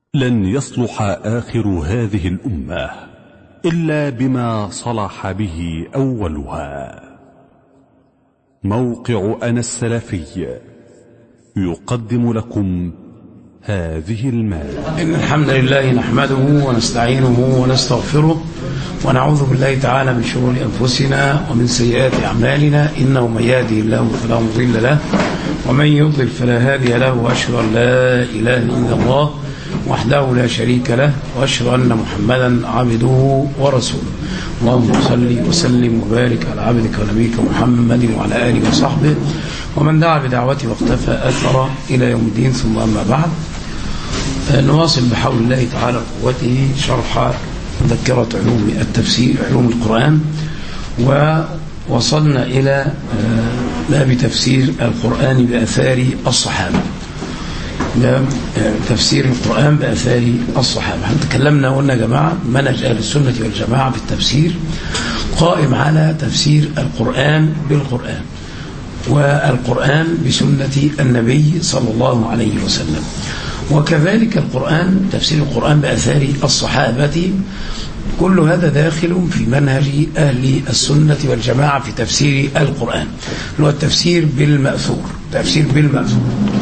لن يصلح آخر هذه الأمة إلا بما صلح به أولها موقع أنا السلفي يقدم لكم هذه المادة إن الحمد لله نحمده ونستعينه ونستغفره ونعوذ بالله تعالى من شرور أنفسنا ومن سيئات أعمالنا إنه من يهدي الله فلا مضل له ومن يضلل فلا هادي له وأشهد أن لا إله إلا الله وحده لا شريك له وأشهد أن محمدا عبده ورسوله اللهم صل وسلم وبارك على عبدك ونبيك محمد وعلى آله وصحبه ومن دعا بدعوته واقتفى أثر إلى يوم الدين ثم أما بعد نواصل بحول الله تعالى قوته شرح مذكرة علوم التفسير علوم القرآن ووصلنا إلى باب تفسير القرآن بأثار الصحابة باب تفسير القرآن بأثار الصحابة احنا تكلمنا وقلنا يا جماعة منهج أهل السنة والجماعة في التفسير قائم على تفسير القرآن بالقرآن والقرآن بسنة النبي صلى الله عليه وسلم وكذلك القرآن تفسير القرآن بأثار الصحابة كل هذا داخل في منهج أهل السنة والجماعة في تفسير القرآن اللي هو التفسير بالمأثور تفسير بالمأثور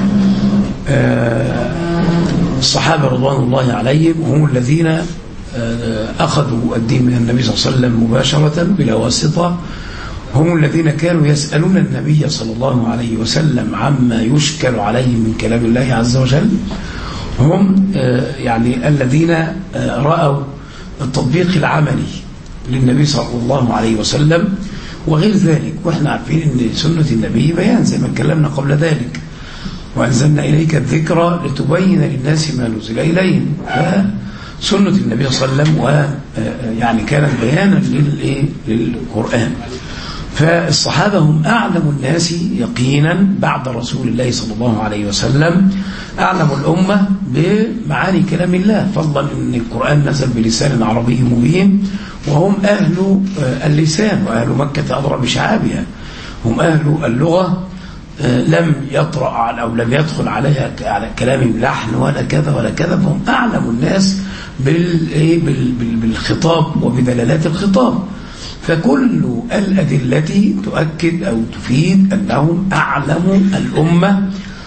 الصحابة رضوان الله عليهم هم الذين أخذوا الدين من النبي صلى الله عليه وسلم مباشرة بلا واسطة هم الذين كانوا يسألون النبي صلى الله عليه وسلم عما يشكل عليه من كلام الله عز وجل هم يعني الذين رأوا التطبيق العملي للنبي صلى الله عليه وسلم وغير ذلك واحنا عارفين ان سنة النبي بيان زي ما اتكلمنا قبل ذلك وأنزلنا إليك الذكرى لتبين للناس ما نزل إليهم فسنة النبي صلى الله عليه وسلم ويعني كانت بيانا للقرآن فالصحابة هم أعلم الناس يقينا بعد رسول الله صلى الله عليه وسلم أعلم الأمة بمعاني كلام الله فضلا أن القرآن نزل بلسان عربي مبين وهم أهل اللسان وأهل مكة أضرب بشعابها هم أهل اللغة لم يطرأ على أو لم يدخل عليها على كلام لحن ولا كذا ولا كذا فهم أعلم الناس بالخطاب وبدلالات الخطاب فكل الأدلة تؤكد أو تفيد أنهم أعلم الأمة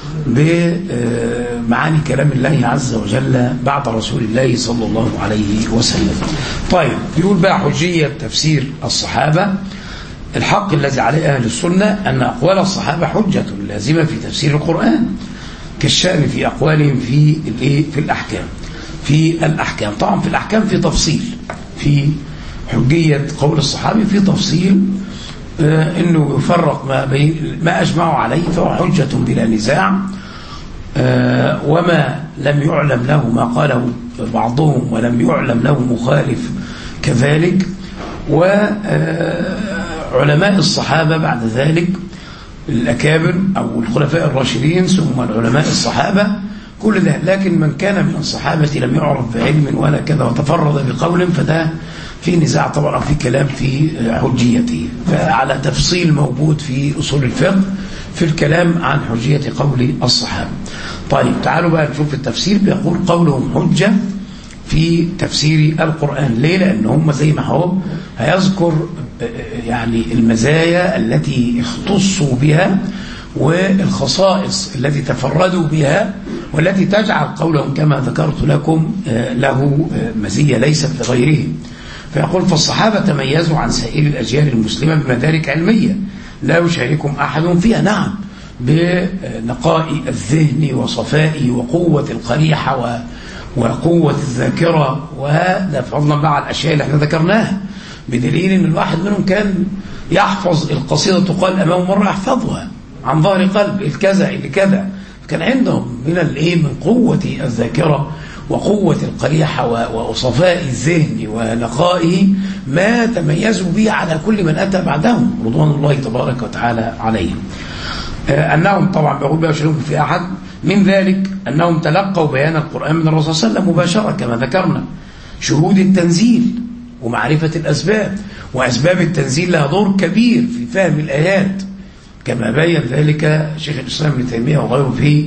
بمعاني كلام الله عز وجل بعد رسول الله صلى الله عليه وسلم طيب يقول بقى حجية تفسير الصحابة الحق الذي عليه أهل السنة أن أقوال الصحابة حجة لازمة في تفسير القرآن كالشأن في أقوالهم في في الأحكام في الأحكام طبعا في الأحكام في تفصيل في حجية قول الصحابي في تفصيل آه انه يفرق ما بين ما اجمعوا عليه فهو حجة بلا نزاع آه وما لم يعلم له ما قاله بعضهم ولم يعلم له مخالف كذلك وعلماء الصحابة بعد ذلك الأكابر أو الخلفاء الراشدين ثم العلماء الصحابة كل ده لكن من كان من الصحابة لم يعرف بعلم ولا كذا وتفرد بقول فده في نزاع طبعا أو في كلام في حجيته فعلى تفصيل موجود في أصول الفقه في الكلام عن حجية قول الصحابة طيب تعالوا بقى نشوف التفسير بيقول قولهم حجة في تفسير القرآن ليه لأن هم زي ما هو هيذكر يعني المزايا التي اختصوا بها والخصائص التي تفردوا بها والتي تجعل قولهم كما ذكرت لكم له مزية ليست لغيرهم فيقول فالصحابة تميزوا عن سائر الأجيال المسلمة بمدارك علمية لا يشاركهم أحد فيها نعم بنقاء الذهن وصفائه وقوة القريحة وقوة الذاكرة وهذا فضلا بقى على الأشياء اللي احنا ذكرناها بدليل ان الواحد منهم كان يحفظ القصيدة تقال أمامه مرة يحفظها عن ظهر قلب الكذا اللي كذا كان عندهم من الايه من قوة الذاكرة وقوة القريحة وصفاء الذهن ونقائه ما تميزوا به على كل من أتى بعدهم رضوان الله تبارك وتعالى عليهم أنهم طبعا بقول بقى شريكهم في أحد من ذلك أنهم تلقوا بيان القرآن من الرسول صلى الله عليه وسلم مباشرة كما ذكرنا شهود التنزيل ومعرفة الأسباب وأسباب التنزيل لها دور كبير في فهم الآيات كما بين ذلك شيخ الإسلام ابن تيمية وغيره في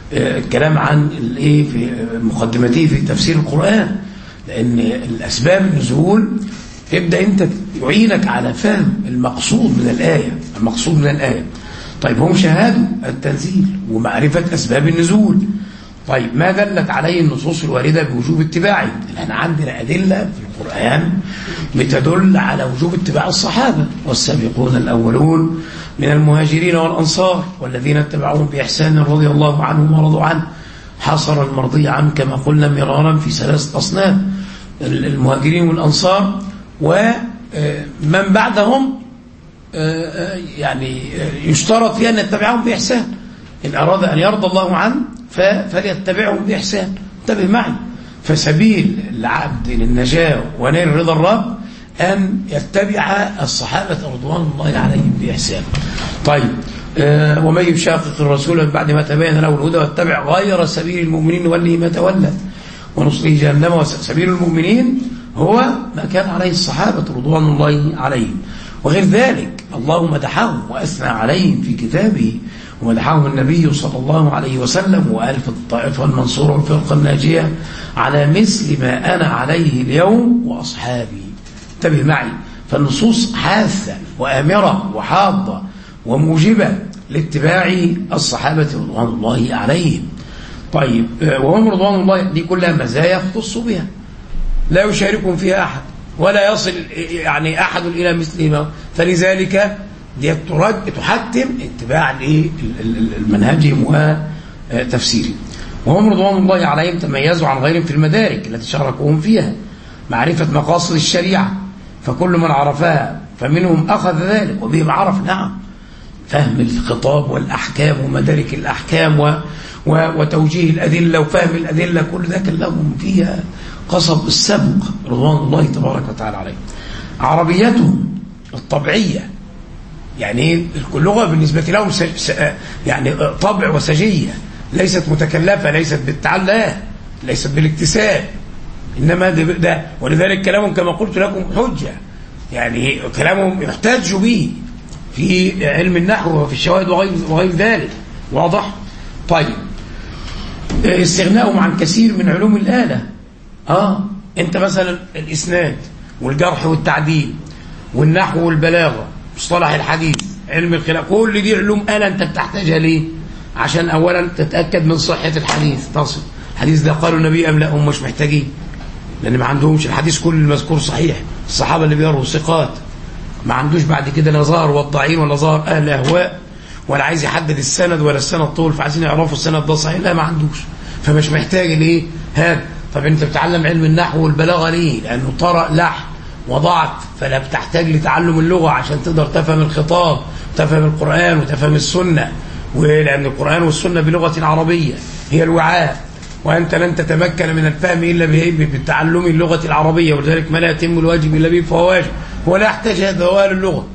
الكلام عن الايه في مقدمته في تفسير القرآن لأن الأسباب النزول تبدأ أنت يعينك على فهم المقصود من الآية المقصود من الآية طيب هم شاهدوا التنزيل ومعرفة أسباب النزول طيب ما دلت عليه النصوص الواردة بوجوب اتباعه احنا عندنا أدلة في القرآن بتدل على وجوب اتباع الصحابة والسابقون الأولون من المهاجرين والأنصار والذين اتبعوهم بإحسان رضي الله عنهم ورضوا عنه حصر المرضي عنه كما قلنا مرارا في ثلاثة أصناف المهاجرين والأنصار ومن بعدهم يعني يشترط فيها أن يتبعهم بإحسان إن أراد أن يرضى الله عنه فليتبعهم بإحسان انتبه معي فسبيل العبد للنجاة ونيل رضا الرب أن يتبع الصحابة رضوان الله عليهم بإحسان طيب آه ومن يشاقق الرسول من بعد ما تبين له الهدى واتبع غير سبيل المؤمنين وله ما تولى ونصليه جهنم وسبيل المؤمنين هو ما كان عليه الصحابة رضوان الله عليهم وغير ذلك الله مدحهم وأثنى عليهم في كتابه ومدحهم النبي صلى الله عليه وسلم وقال في الطائفة المنصورة والفرقة الناجية على مثل ما أنا عليه اليوم وأصحابي انتبه معي فالنصوص حاثة وآمرة وحاضة وموجبة لاتباع الصحابة رضوان الله عليهم طيب وهم رضوان الله دي كلها مزايا يختص بها لا يشاركهم فيها أحد ولا يصل يعني أحد إلى مثلهما فلذلك دي تحتم اتباع المنهجهم وتفسيرهم وهم رضوان الله عليهم تميزوا عن غيرهم في المدارك التي شاركوهم فيها معرفة مقاصد الشريعة فكل من عرفها فمنهم أخذ ذلك وبهم عرف نعم فهم الخطاب والأحكام ومدارك الأحكام و و وتوجيه الأدلة وفهم الأدلة كل ده كان لهم فيها قصب السبق رضوان الله تبارك وتعالى عليهم عربيتهم الطبيعية يعني اللغة بالنسبة لهم س... س... يعني طبع وسجية ليست متكلفة ليست بالتعلاه ليست بالاكتساب إنما ده, ده ولذلك كلامهم كما قلت لكم حجة يعني كلامهم يحتاج به في علم النحو وفي الشواهد وغير, وغير ذلك واضح طيب استغناؤهم عن كثير من علوم الآلة آه أنت مثلا الإسناد والجرح والتعديل والنحو والبلاغة مصطلح الحديث علم الخلاف كل دي علوم آلة أنت بتحتاجها ليه عشان أولا تتأكد من صحة الحديث تصل الحديث ده قالوا النبي أم لا هم مش محتاجين لأن ما عندهمش الحديث كل المذكور صحيح الصحابة اللي بيروا ثقات ما عندوش بعد كده لا ظاهر وضاعين ولا ظاهر أهل أهواء ولا عايز يحدد السند ولا السند طول فعايزين يعرفوا السند ده صحيح لا ما عندوش فمش محتاج الايه هذا طب انت بتعلم علم النحو والبلاغه ليه لانه طرأ لحن وضعت فلا بتحتاج لتعلم اللغه عشان تقدر تفهم الخطاب تفهم القران وتفهم السنه ولان القران والسنه بلغه عربيه هي الوعاء وانت لن تتمكن من الفهم الا بتعلم اللغه العربيه ولذلك ما لا يتم الواجب الا به فهو واجب هو لا يحتاج هذا اهل اللغه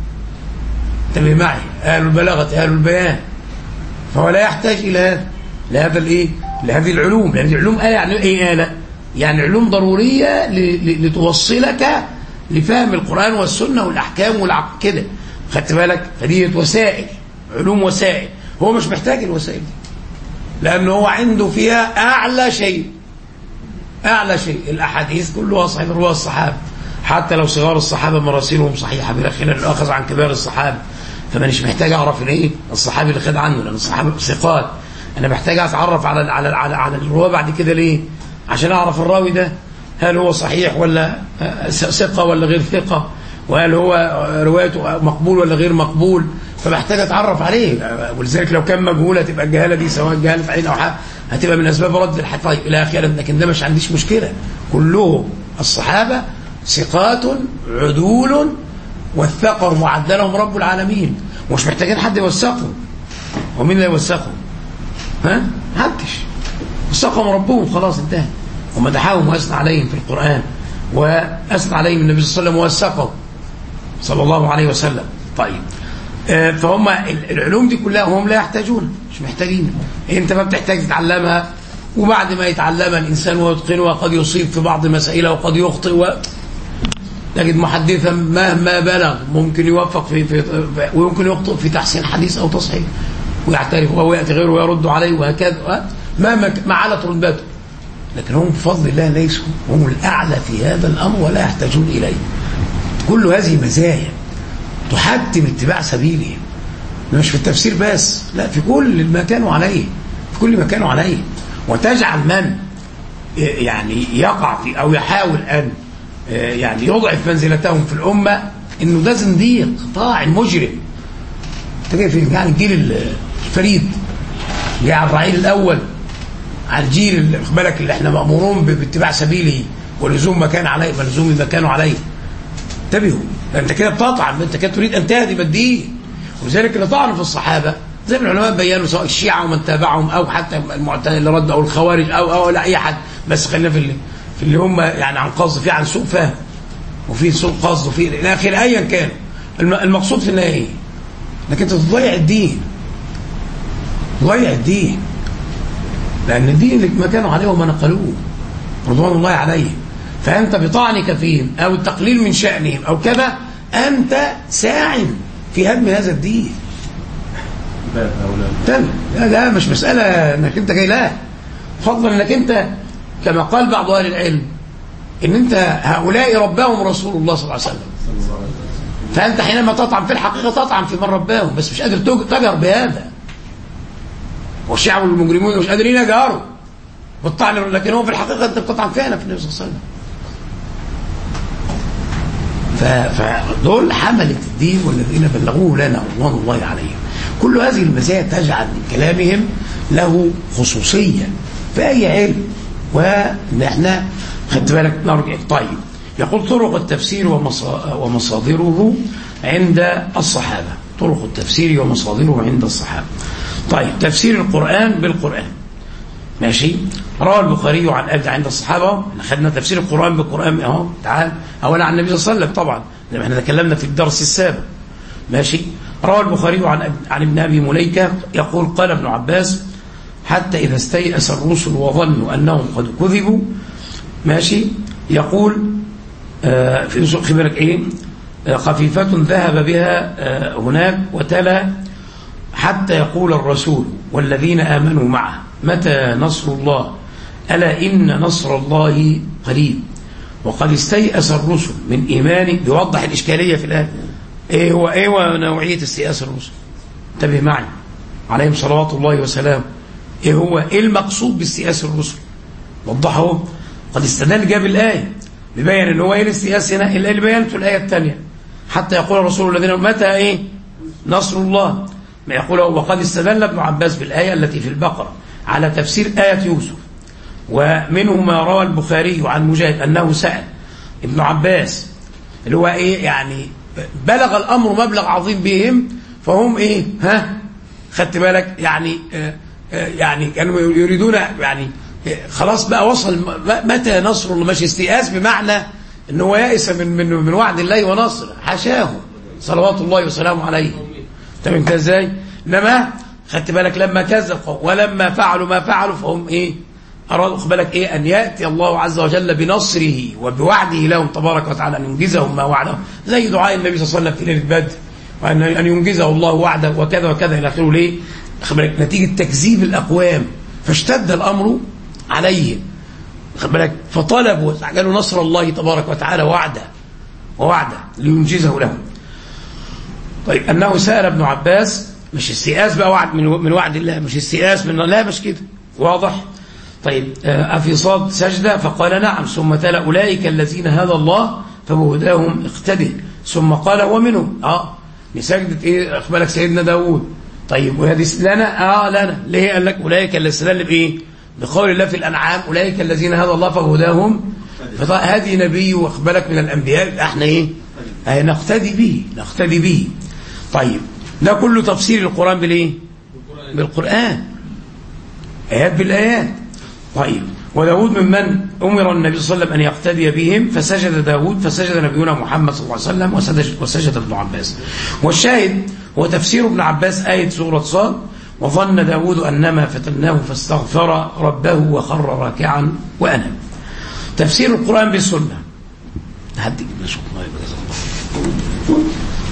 انتبه معي اهل البلاغه اهل البيان فهو لا يحتاج الى هذا لهذا الايه لهذه العلوم لهذه العلوم آلة يعني ايه آلة يعني علوم ضرورية لتوصلك لفهم القرآن والسنة والأحكام والعقل كده خدت بالك فدي وسائل علوم وسائل هو مش محتاج الوسائل دي لأنه هو عنده فيها أعلى شيء أعلى شيء الأحاديث كلها صحيح رواه الصحابة حتى لو صغار الصحابة مراسلهم صحيحة بلا خلاف أخذ عن كبار الصحابة فمانيش محتاج أعرف الايه الصحابي اللي خد عنه لأن الصحابة ثقات انا محتاج اتعرف على على على, على الرواه بعد كده ليه عشان اعرف الراوي ده هل هو صحيح ولا ثقه ولا غير ثقه وهل هو روايته مقبول ولا غير مقبول فمحتاج اتعرف عليه ولذلك لو كان مجهول هتبقى الجهاله دي سواء جهاله عين او حق هتبقى من اسباب رد الحديث طيب الى اخره لكن ده مش عنديش مشكله كلهم الصحابه ثقات عدول وثقهم وعدلهم رب العالمين ومش محتاجين حد يوثقهم ومين اللي يوثقهم ها محدش وثقهم ربهم خلاص انتهى ومدحهم واثنى عليهم في القرآن واثنى عليهم النبي صلى الله عليه وسلم ووثقهم صلى الله عليه وسلم طيب آه فهم العلوم دي كلها هم لا يحتاجون مش محتاجين انت ما بتحتاج تتعلمها وبعد ما يتعلمها الانسان ويتقنها قد يصيب في بعض مسائله وقد يخطئ و... تجد محدثا مهما بلغ ممكن يوفق في, في ويمكن يخطئ في تحسين حديث او تصحيح ويعترف وهو يأتي غيره ويرد عليه وهكذا ما ما علت رتبته لكن هم بفضل الله ليسوا هم الأعلى في هذا الأمر ولا يحتاجون إليه كل هذه مزايا تحتم اتباع سبيله مش في التفسير بس لا في كل ما كانوا عليه في كل ما كانوا عليه وتجعل من يعني يقع في أو يحاول أن يعني يضعف منزلتهم في الأمة إنه ده زنديق طاعن مجرم انت جاي فين؟ يعني الجيل الفريد جاي على الرعيل الأول على الجيل اللي بالك اللي احنا مأمورون باتباع سبيله ولزوم ما كان عليه ولزوم ما كانوا عليه انتبهوا انت كده بتطعن انت كده تريد ان تهدم الدين ولذلك اللي طعن في الصحابه زي ما العلماء بينوا سواء الشيعه ومن تابعهم او حتى المعتزله اللي ردوا او الخوارج او او لا اي حد بس خلينا في اللي في اللي هم يعني عن قصد في عن سوء فهم وفي سوء قصد وفي الى اخره ايا كان المقصود في النهايه ايه؟ انك انت تضيع الدين تضيع الدين لان الدين اللي ما كانوا عليه وما نقلوه رضوان الله عليهم فانت بطعنك فيهم او التقليل من شانهم او كذا انت ساع في هدم هذا الدين تم لا لا مش مسألة انك انت جاي لا فضلا انك انت كما قال بعض اهل العلم ان انت هؤلاء رباهم رسول الله صلى الله عليه وسلم فانت حينما تطعن في الحقيقة تطعن في من رباهم بس مش قادر تجر بهذا والشعب والمجرمون مش قادرين يجهروا بالطعن لكن هو في الحقيقة انت بتطعن فعلا في النبي صلى الله عليه وسلم فدول حملة الدين والذين بلغوه لنا رضوان الله عليهم كل هذه المزايا تجعل من كلامهم له خصوصية في أي علم وإن احنا خدت بالك نرجع طيب يقول طرق التفسير ومصادره عند الصحابة طرق التفسير ومصادره عند الصحابة طيب تفسير القرآن بالقرآن ماشي روى البخاري عن أبدا عند الصحابة خدنا تفسير القرآن بالقرآن اهو تعال أولا عن النبي صلى الله عليه وسلم طبعا لما احنا تكلمنا في الدرس السابق ماشي روى البخاري عن عن ابن أبي مليكة يقول قال ابن عباس حتى إذا استيأس الرسل وظنوا أنهم قد كذبوا ماشي يقول آه في خبرك إيه آه خفيفة ذهب بها آه هناك وتلا حتى يقول الرسول والذين آمنوا معه متى نصر الله ألا إن نصر الله قريب وقد استيأس الرسل من إيمان بيوضح الإشكالية في الآية إيه هو إيه هو نوعية استيأس الرسل انتبه معي عليهم صلوات الله وسلامه إيه هو إيه المقصود باستيأس الرسل وضحه قد استدل جاب الآية بيبين إن هو إيه الاستيأس هنا اللي بينته الآية الثانية حتى يقول الرسول الذين متى إيه نصر الله ما يقول وقد استدل ابن عباس بالآية التي في البقرة على تفسير آية يوسف ومنه ما روى البخاري عن مجاهد أنه سأل ابن عباس اللي هو إيه يعني بلغ الأمر مبلغ عظيم بهم فهم إيه ها خدت بالك يعني آه آه يعني كانوا يريدون يعني خلاص بقى وصل متى نصر الله مش استيئاس بمعنى ان هو يائس من من من وعد الله ونصره حاشاه صلوات الله وسلامه عليه تمام انت ازاي انما خدت بالك لما كذب ولما فعلوا ما فعلوا فهم ايه ارادوا خد بالك ايه ان ياتي الله عز وجل بنصره وبوعده لهم تبارك وتعالى ان ينجزهم ما وعده زي دعاء النبي صلى الله عليه وسلم في ليله بدر وان ان ينجزه الله وعده وكذا وكذا الى اخره ليه خد بالك نتيجه تكذيب الاقوام فاشتد الامر عليه خد بالك فطلبوا واستعجلوا نصر الله تبارك وتعالى وعده ووعده لينجزه لهم طيب انه سال ابن عباس مش استيئاس بقى وعد من من وعد الله مش استيئاس من لا مش كده واضح طيب أفي صاد سجدة فقال نعم ثم تلا أولئك الذين هدى الله فبهداهم اقتده ثم قال ومنهم اه لسجدة ايه اخبالك سيدنا داود طيب وهذه لنا اه لنا ليه قال لك أولئك اللي استدل بايه بقول الله في الأنعام أولئك الذين هدى الله فبهداهم فهذه نبي واخبالك من الأنبياء احنا ايه اه نقتدي به نقتدي به طيب ده كله تفسير القرآن بالايه بالقرآن آيات بالآيات طيب وداود ممن أمر النبي صلى الله عليه وسلم أن يقتدي بهم فسجد داود فسجد نبينا محمد صلى الله عليه وسلم وسجد, وسجد ابن عباس والشاهد هو تفسير ابن عباس آية سورة صاد وظن داود أنما فتناه فاستغفر ربه وخر راكعا وأنام تفسير القرآن بالسنة هدي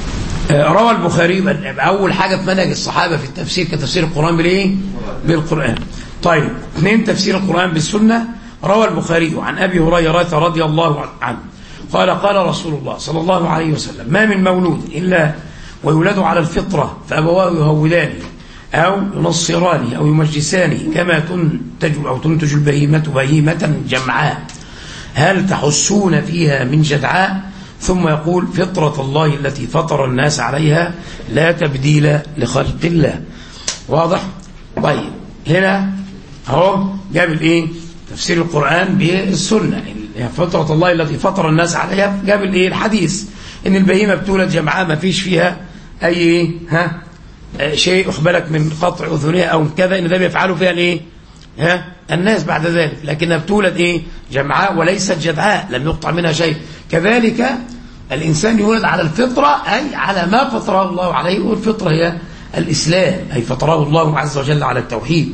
روى البخاري أول حاجة في منهج الصحابة في التفسير كتفسير القرآن بالإيه؟ بالقرآن طيب اثنين تفسير القرآن بالسنة روى البخاري عن أبي هريرة رضي الله عنه قال قال رسول الله صلى الله عليه وسلم ما من مولود إلا ويولد على الفطرة فأبواه يهودانه أو ينصرانه أو يمجسانه كما تنتج أو تنتج البهيمة بهيمة جمعاء هل تحسون فيها من جدعاء ثم يقول فطرة الله التي فطر الناس عليها لا تبديل لخلق الله واضح طيب هنا اهو جاب الايه تفسير القرآن بالسنة فطرة الله التي فطر الناس عليها جاب الايه الحديث ان البهيمة بتولد جمعاء ما فيش فيها اي ها شيء اخبرك من قطع اذنها او كذا ان ده بيفعلوا فيها الايه ها الناس بعد ذلك لكنها بتولد ايه جمعاء وليست جدعاء لم يقطع منها شيء كذلك الانسان يولد على الفطره اي على ما فطره الله عليه والفطره هي الاسلام اي فطره الله عز وجل على التوحيد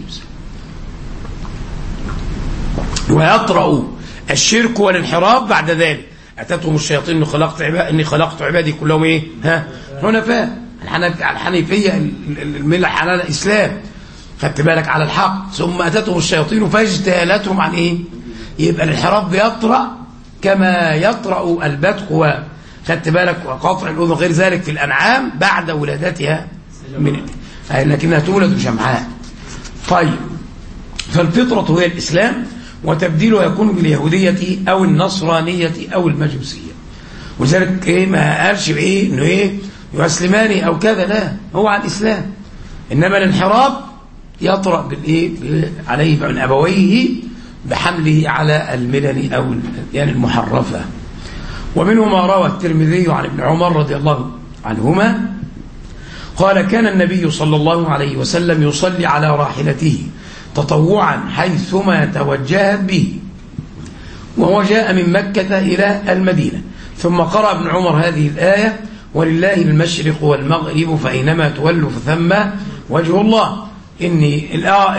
ويطرأ الشرك والانحراف بعد ذلك اتتهم الشياطين اني خلقت عبادي اني خلقت عبادي كلهم ايه ها حنفاء الحنيفيه المله حلال الاسلام خدت بالك على الحق ثم اتتهم الشياطين فاجتالتهم عن ايه يبقى الانحراف بيطرأ كما يطرأ البدق خدت بالك وقطع الاذن غير ذلك في الانعام بعد ولادتها من لكنها تولد جمعاء طيب فالفطرة هي الإسلام وتبديله يكون باليهودية أو النصرانية أو المجوسية وذلك إيه ما قالش بإيه إنه إيه يسلماني أو كذا لا هو على الإسلام إنما الانحراف يطرأ بالإيه عليه من أبويه بحمله على الملل أو يعني المحرفة ومنه ما روى الترمذي عن ابن عمر رضي الله عنهما قال كان النبي صلى الله عليه وسلم يصلي على راحلته تطوعا حيثما توجهت به وهو جاء من مكة إلى المدينة ثم قرأ ابن عمر هذه الآية ولله المشرق والمغرب فأينما تولوا فثم وجه الله إني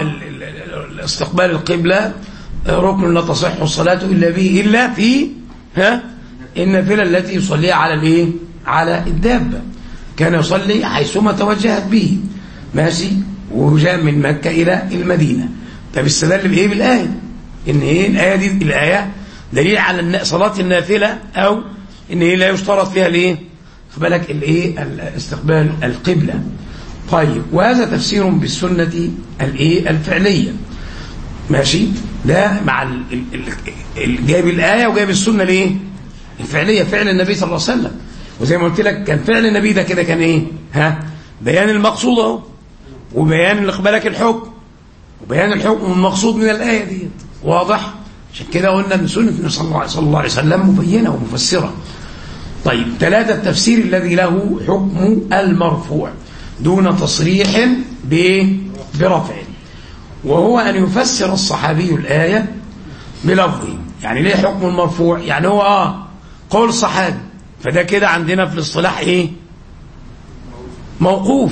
استقبال القبلة ركن لا تصح الصلاة إلا به إلا في ها النافلة التي يصليها على الايه على الدابة كان يصلي حيثما توجهت به ماشي وجاء من مكة إلى المدينة طب استدل بإيه بالآية إن إيه الآية دي الآية دليل على صلاة النافلة أو إن إيه لا يشترط فيها الإيه بالك الإيه استقبال القبلة طيب وهذا تفسير بالسنة الإيه الفعلية ماشي ده مع ال ال ال جايب الآية وجايب السنة ليه الفعلية فعل النبي صلى الله عليه وسلم وزي ما قلت لك كان فعل النبي ده كده كان ايه ها بيان المقصود اهو وبيان بالك الحكم وبيان الحكم المقصود من الآية دي واضح عشان كده قلنا ان سنة النبي صلى الله, صلى الله عليه وسلم مبينة ومفسرة طيب ثلاثة التفسير الذي له حكم المرفوع دون تصريح برفع وهو أن يفسر الصحابي الآية بلفظه يعني ليه حكم المرفوع يعني هو آه قول صحابي فده كده عندنا في الاصطلاح ايه موقوف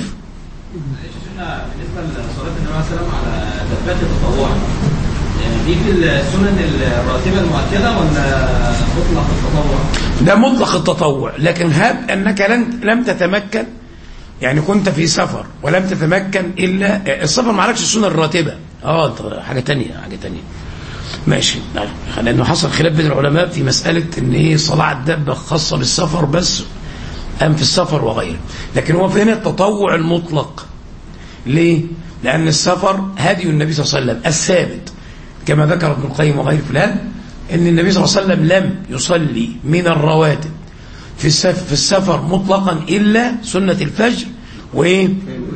بالنسبه لصلاه النبي عليه السلام على دبات التطوع يعني دي في السنن الراتبه المؤكده ولا مطلق التطوع؟ ده مطلق التطوع لكن هب انك لن لم تتمكن يعني كنت في سفر ولم تتمكن الا السفر ما عليكش السنن الراتبه اه حاجه ثانيه حاجه ثانيه ماشي لانه حصل خلاف بين العلماء في مساله ان ايه صلاه الدابه خاصه بالسفر بس ام في السفر وغيره لكن هو في هنا التطوع المطلق ليه لان السفر هدي النبي صلى الله عليه وسلم الثابت كما ذكر ابن القيم وغيره فلان ان النبي صلى الله عليه وسلم لم يصلي من الرواتب في السفر, في السفر مطلقا الا سنه الفجر وايه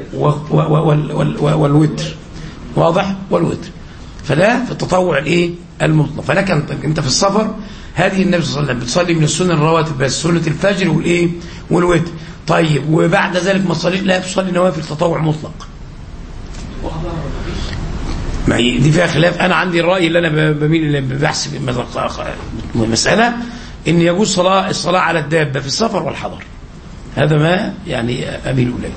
والوتر واضح والوتر فده في التطوع الايه المطلق فلكن انت في السفر هذه النبي صلى الله عليه وسلم بتصلي من السنن الرواتب بس سنه الفجر والايه والوتر طيب وبعد ذلك ما تصلي لا تصلي نوافل تطوع مطلق ما دي فيها خلاف انا عندي الراي اللي انا بميل اللي بحسب المساله ان يجوز صلاه الصلاه على الدابه في السفر والحضر هذا ما يعني اميل اليه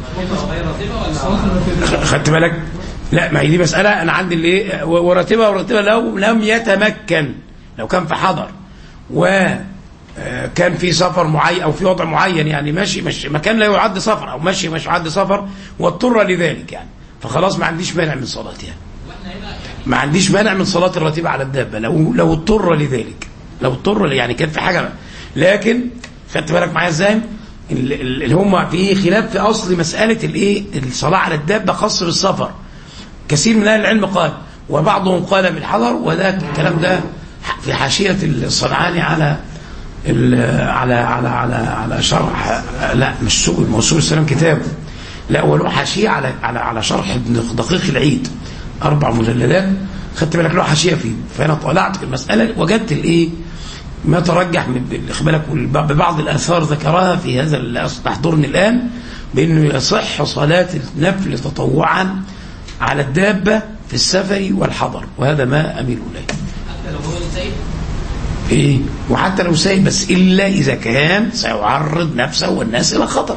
خدت بالك لا ما هي دي مسألة أنا عندي اللي إيه وراتبها وراتبها لو لم يتمكن لو كان في حضر و آه، كان في سفر معين او في وضع معين يعني ماشي مش مكان لا يعد سفر او ماشي مش يعد سفر واضطر لذلك يعني فخلاص ما عنديش مانع من صلاتها ما عنديش مانع من صلاة الراتبة على الدابة لو لو اضطر لذلك لو اضطر ل- يعني كان في حاجة لكن خدت بالك معايا ازاي ال- ال- اللي هم في خلاف في اصل مسألة الايه الصلاة على الدابة خاص بالسفر كثير من اهل العلم قال وبعضهم قال بالحضر وده الكلام ده في حاشية الصنعاني على ال- على على على على شرح لا مش سوق موصول السلام كتاب لا وله حاشيه على على على شرح ابن دقيق العيد اربع مجلدات خدت بالك له حاشيه فيه فانا طلعت في المساله وجدت الايه ما ترجح من خد بالك والب- ببعض الاثار ذكرها في هذا اللي تحضرني الان بانه يصح صلاه النفل تطوعا على الدابه في السفر والحضر وهذا ما اميل اليه حتى لو هو سيد ايه وحتى لو سايق بس الا اذا كان سيعرض نفسه والناس الى خطر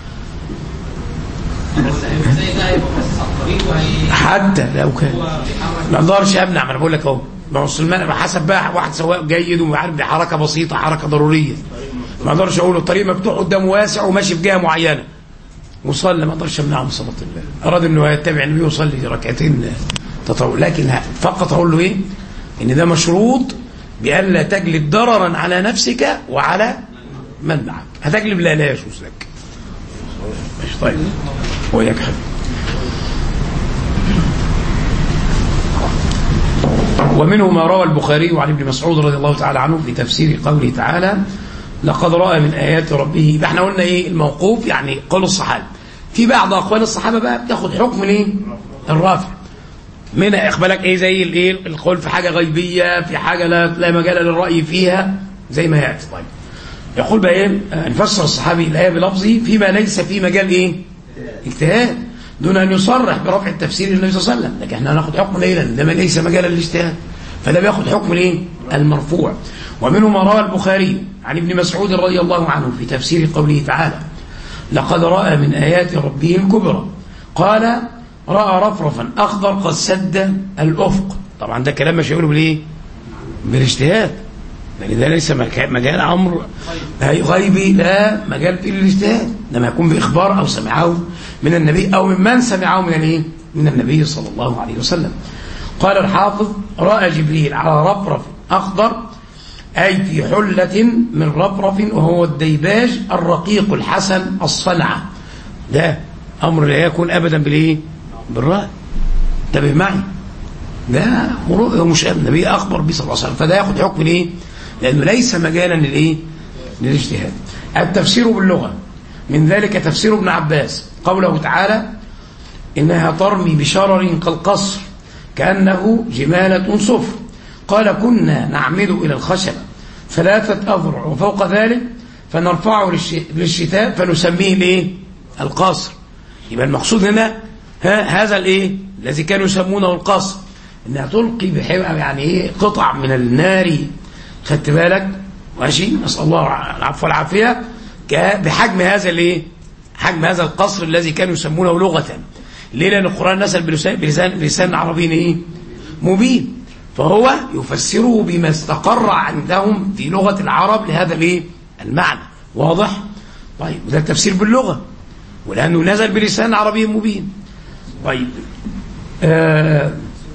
السيد ده هيبقى باصص على الطريق وهي حتى لو كان هو بيحرك ما اقدرش امنع ما انا بقول لك اهو ما هو سلمان حسب بقى واحد سواق جيد وعارف دي حركه بسيطه حركه ضروريه ما اقدرش اقول له الطريق مفتوح قدامه واسع وماشي في جهه معينه وصلى ما اقدرش امنعه من صلاه الله اراد انه يتبع النبي ويصلي ركعتين تطوع لكن ه- فقط اقول له ايه ان ده مشروط بألا تجلب ضررا على نفسك وعلى من معك هتجلب لا لا يجوز لك ماشي طيب وياك حبيبي ومنه ما روى البخاري عن ابن مسعود رضي الله تعالى عنه في تفسير قوله تعالى لقد رأى من آيات ربه يبقى احنا قلنا ايه الموقوف يعني قول الصحابة في بعض أقوال الصحابة بقى بتاخد حكم الايه الرافع من اقبالك ايه زي الايه القول في حاجة غيبية في حاجة لا, لا مجال للرأي فيها زي ما يأتي طيب يقول بقى ايه آه، نفسر الصحابي الآية بلفظه فيما ليس في مجال ايه اجتهاد دون أن يصرح برفع التفسير للنبي صلى الله عليه وسلم لكن احنا هناخد حكم ليلا ده ما ليس مجالا للاجتهاد فده بياخد حكم الايه المرفوع ومنه ما روى البخاري عن ابن مسعود رضي الله عنه في تفسير قوله تعالى لقد رأى من آيات ربه الكبرى قال رأى رفرفا أخضر قد سد الأفق طبعا ده كلام مش هيقوله بالايه بالاجتهاد لأن ده ليس مكا- مجال أمر هي غيبي لا مجال فيه للاجتهاد لما يكون بإخبار أو سمعه من النبي أو ممن سمعه من الايه من النبي صلى الله عليه وسلم قال الحافظ رأى جبريل على رفرف أخضر أي في حلة من رفرف وهو الديباج الرقيق الحسن الصنعة ده أمر لا يكون أبدا بالإيه بالرأي انتبه معي ده مرؤية مش النبي أخبر به صلى الله عليه وسلم فده ياخد حكم الإيه لأنه ليس مجالا للإيه للاجتهاد التفسير باللغة من ذلك تفسير ابن عباس قوله تعالى إنها ترمي بشرر كالقصر كأنه جمالة صفر قال كنا نعمد إلى الخشب ثلاثة أذرع وفوق ذلك فنرفعه للش- للشتاء فنسميه الايه القصر يبقى المقصود هنا ها هذا الايه الذي كانوا يسمونه القصر انها تلقي بحب يعني ايه قطع من النار خدت بالك ماشي نسال الله العفو والعافيه ك- بحجم هذا الايه حجم هذا القصر الذي كانوا يسمونه لغه ليه لان القران نزل بلسان بلسان, بلسان عربي ايه مبين فهو يفسره بما استقر عندهم في لغه العرب لهذا الايه المعنى واضح طيب وده التفسير باللغه ولانه نزل بلسان عربي مبين طيب آه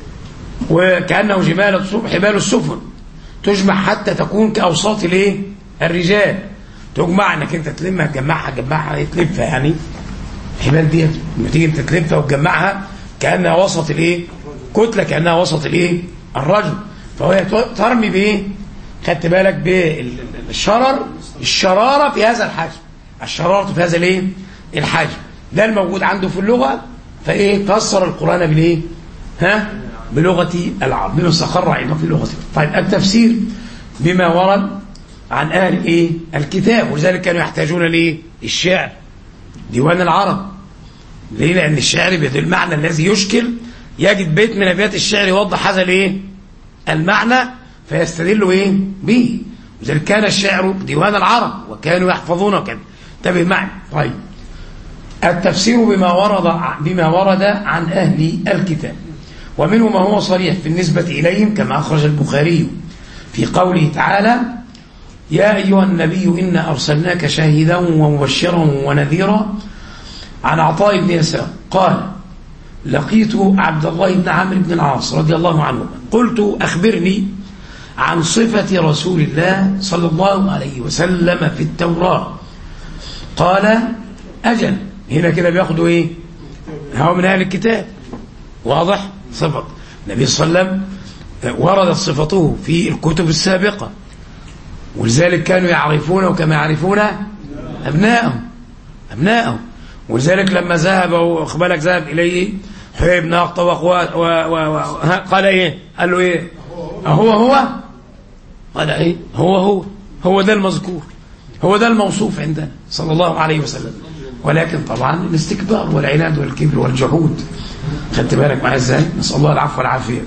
وكانه جمال الصبح حبال السفن تجمع حتى تكون كاوساط الايه الرجال تجمع انك انت تلمها تجمعها تجمعها تلفها يعني الحبال دي لما تيجي انت تلفها وتجمعها كانها وسط الايه كتله كانها وسط الايه الرجل فهي ترمي بايه خدت بالك بالشرر الشراره في هذا الحجم الشراره في هذا الايه الحجم ده الموجود عنده في اللغه فايه فسر القران بالايه ها بلغه العرب بما استقر عنده في لغته طيب التفسير بما ورد عن اهل ايه الكتاب ولذلك كانوا يحتاجون لايه الشعر ديوان العرب ليه لان الشعر بيد المعنى الذي يشكل يجد بيت من ابيات الشعر يوضح هذا الايه المعنى فيستدل ايه به لذلك كان الشعر ديوان العرب وكانوا يحفظونه كان انتبه معي طيب التفسير بما ورد بما ورد عن اهل الكتاب ومنه ما هو صريح بالنسبة إليهم كما أخرج البخاري في قوله تعالى يا أيها النبي إنا أرسلناك شاهدا ومبشرا ونذيرا عن عطاء بن يسار قال لقيت عبد الله بن عمرو بن العاص رضي الله عنه قلت أخبرني عن صفة رسول الله صلى الله عليه وسلم في التوراة قال أجل هنا كده بياخدوا إيه هو من أهل الكتاب واضح صفة النبي صلى الله عليه وسلم وردت صفته في الكتب السابقة ولذلك كانوا يعرفونه كما يعرفون أبنائهم أبنائهم ولذلك لما ذهب وأخبرك ذهب إليه حيي بن أخطب و... و... و... قال إيه قال له إيه أهو هو قال إيه هو هو هو ده المذكور هو ده الموصوف عندنا صلى الله عليه وسلم ولكن طبعا الاستكبار والعناد والكبر والجحود خدت بالك معايا ازاي نسال الله العفو والعافيه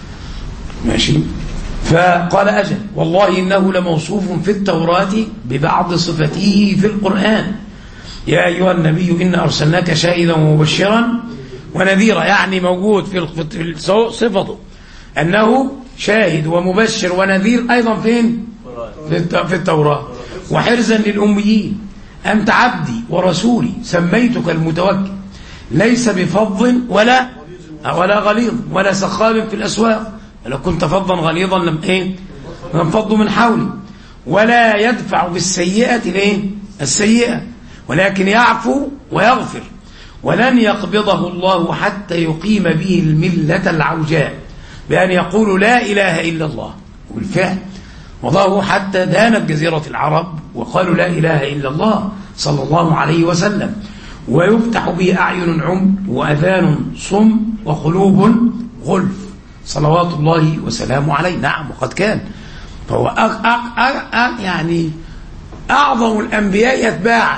ماشي فقال اجل والله انه لموصوف في التوراه ببعض صفته في القران يا ايها النبي انا ارسلناك شاهدا ومبشرا ونذيرا يعني موجود في في صفته انه شاهد ومبشر ونذير ايضا فين في التوراه وحرزا للاميين انت عبدي ورسولي سميتك المتوكل ليس بفظ ولا ولا غليظ ولا سخاب في الأسواق لو كنت فظا غليظا لم ايه لانفضوا من حولي ولا يدفع بالسيئة الايه السيئة ولكن يعفو ويغفر ولن يقبضه الله حتى يقيم به الملة العوجاء بأن يقول لا إله إلا الله وبالفعل وضعه حتى دانت جزيرة العرب وقالوا لا إله إلا الله صلى الله عليه وسلم ويفتح به أعين عم وأذان صم وقلوب غلف صلوات الله وسلامه عليه نعم وقد كان فهو أغ أغ أغ يعني أعظم الأنبياء اتباعا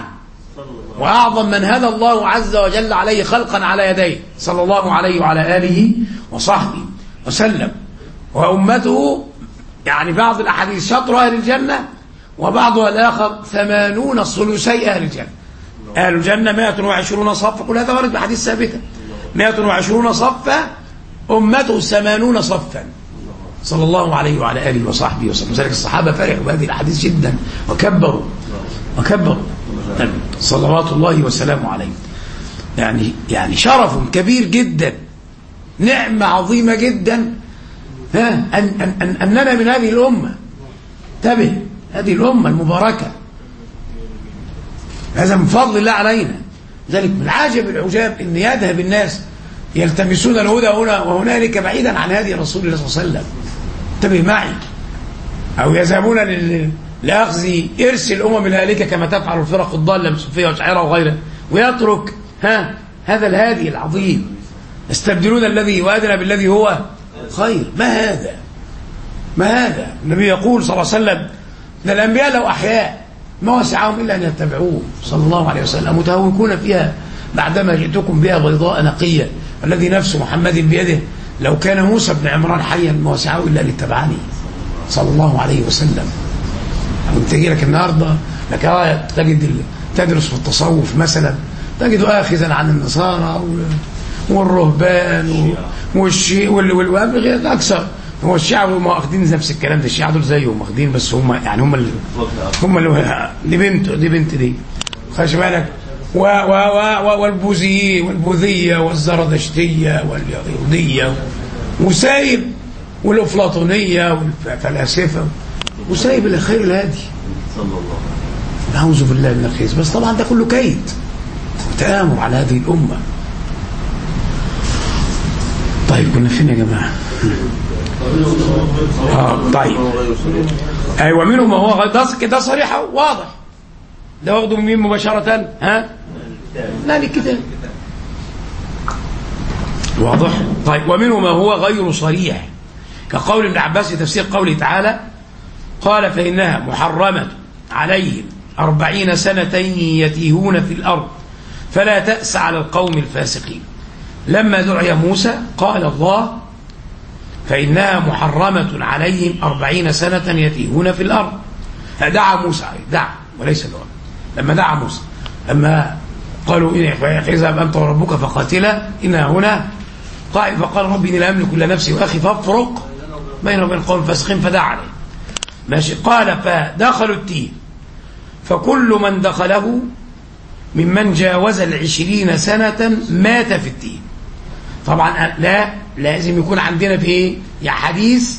وأعظم من هدى الله عز وجل عليه خلقا على يديه صلى الله عليه وعلى آله وصحبه وسلم وأمته يعني بعض الأحاديث شطر أهل الجنة وبعضها الآخر ثمانون ثلثي أهل الجنة أهل الجنة 120 صفا كل هذا ورد بحديث ثابتة 120 صفا أمته 80 صفا صلى الله عليه وعلى آله وصحبه وسلم لذلك الصحابة فرحوا بهذه الأحاديث جدا وكبروا وكبروا صلوات الله وسلامه عليه يعني يعني شرف كبير جدا نعمة عظيمة جدا ها أن أن أن أننا من هذه الأمة انتبه هذه الأمة المباركة هذا من فضل الله علينا ذلك من العجب العجاب أن يذهب الناس يلتمسون الهدى هنا وهنالك بعيدا عن هذه رسول الله صلى الله عليه وسلم انتبه معي أو يذهبون لأخذ إرث الأمم الهالكة كما تفعل الفرق الضالة من صوفية وشعيرة وغيرها ويترك ها هذا الهادي العظيم يستبدلون الذي وأدنى بالذي هو خير ما هذا ما هذا النبي يقول صلى الله عليه وسلم ان الانبياء لو احياء ما وسعهم الا ان يتبعوه صلى الله عليه وسلم متهوكون فيها بعدما جئتكم بها بيضاء نقيه الذي نفس محمد بيده لو كان موسى بن عمران حيا ما وسعه الا ان يتبعني صلى الله عليه وسلم وانت تجي لك النهارده لك آه تجد تدرس في التصوف مثلا تجد اخذا عن النصارى والرهبان والشيء وال اكثر هو الشيعة هم واخدين نفس الكلام ده الشيعة دول زيهم واخدين بس هم يعني هم اللي هم اللي دي بنت دي بنت دي خش بالك و و و والبوذية والبوذية والزردشتية واليهودية وسايب والافلاطونية والفلاسفة وسايب الخير الهادي صلى الله نعوذ بالله من الخير بس طبعا ده كله كيد وتآمر على هذه الأمة طيب كنا فين يا جماعة آه طيب ايوه منهم ما هو ده كده صريح واضح ده واخده من مين مباشرة ها لا للكتاب واضح طيب ومنه ما هو غير صريح كقول ابن عباس في تفسير قوله تعالى قال فإنها محرمة عليهم أربعين سنة يتيهون في الأرض فلا تأس على القوم الفاسقين لما دعي موسى قال الله فإنها محرمة عليهم أربعين سنة يتيهون في الأرض دعا موسى عليه دعا وليس دعا لما دعا موسى لما قالوا اذهب أنت وربك فقاتلا إنا هنا قائد فقال ربي إني لا أملك إلا نفسي وأخي فافرق بينه وبين القوم الفاسقين فدعا عليه ماشي قال فدخلوا التيه فكل من دخله ممن جاوز العشرين سنة مات في التيه طبعا لا لازم يكون عندنا في ايه يا حديث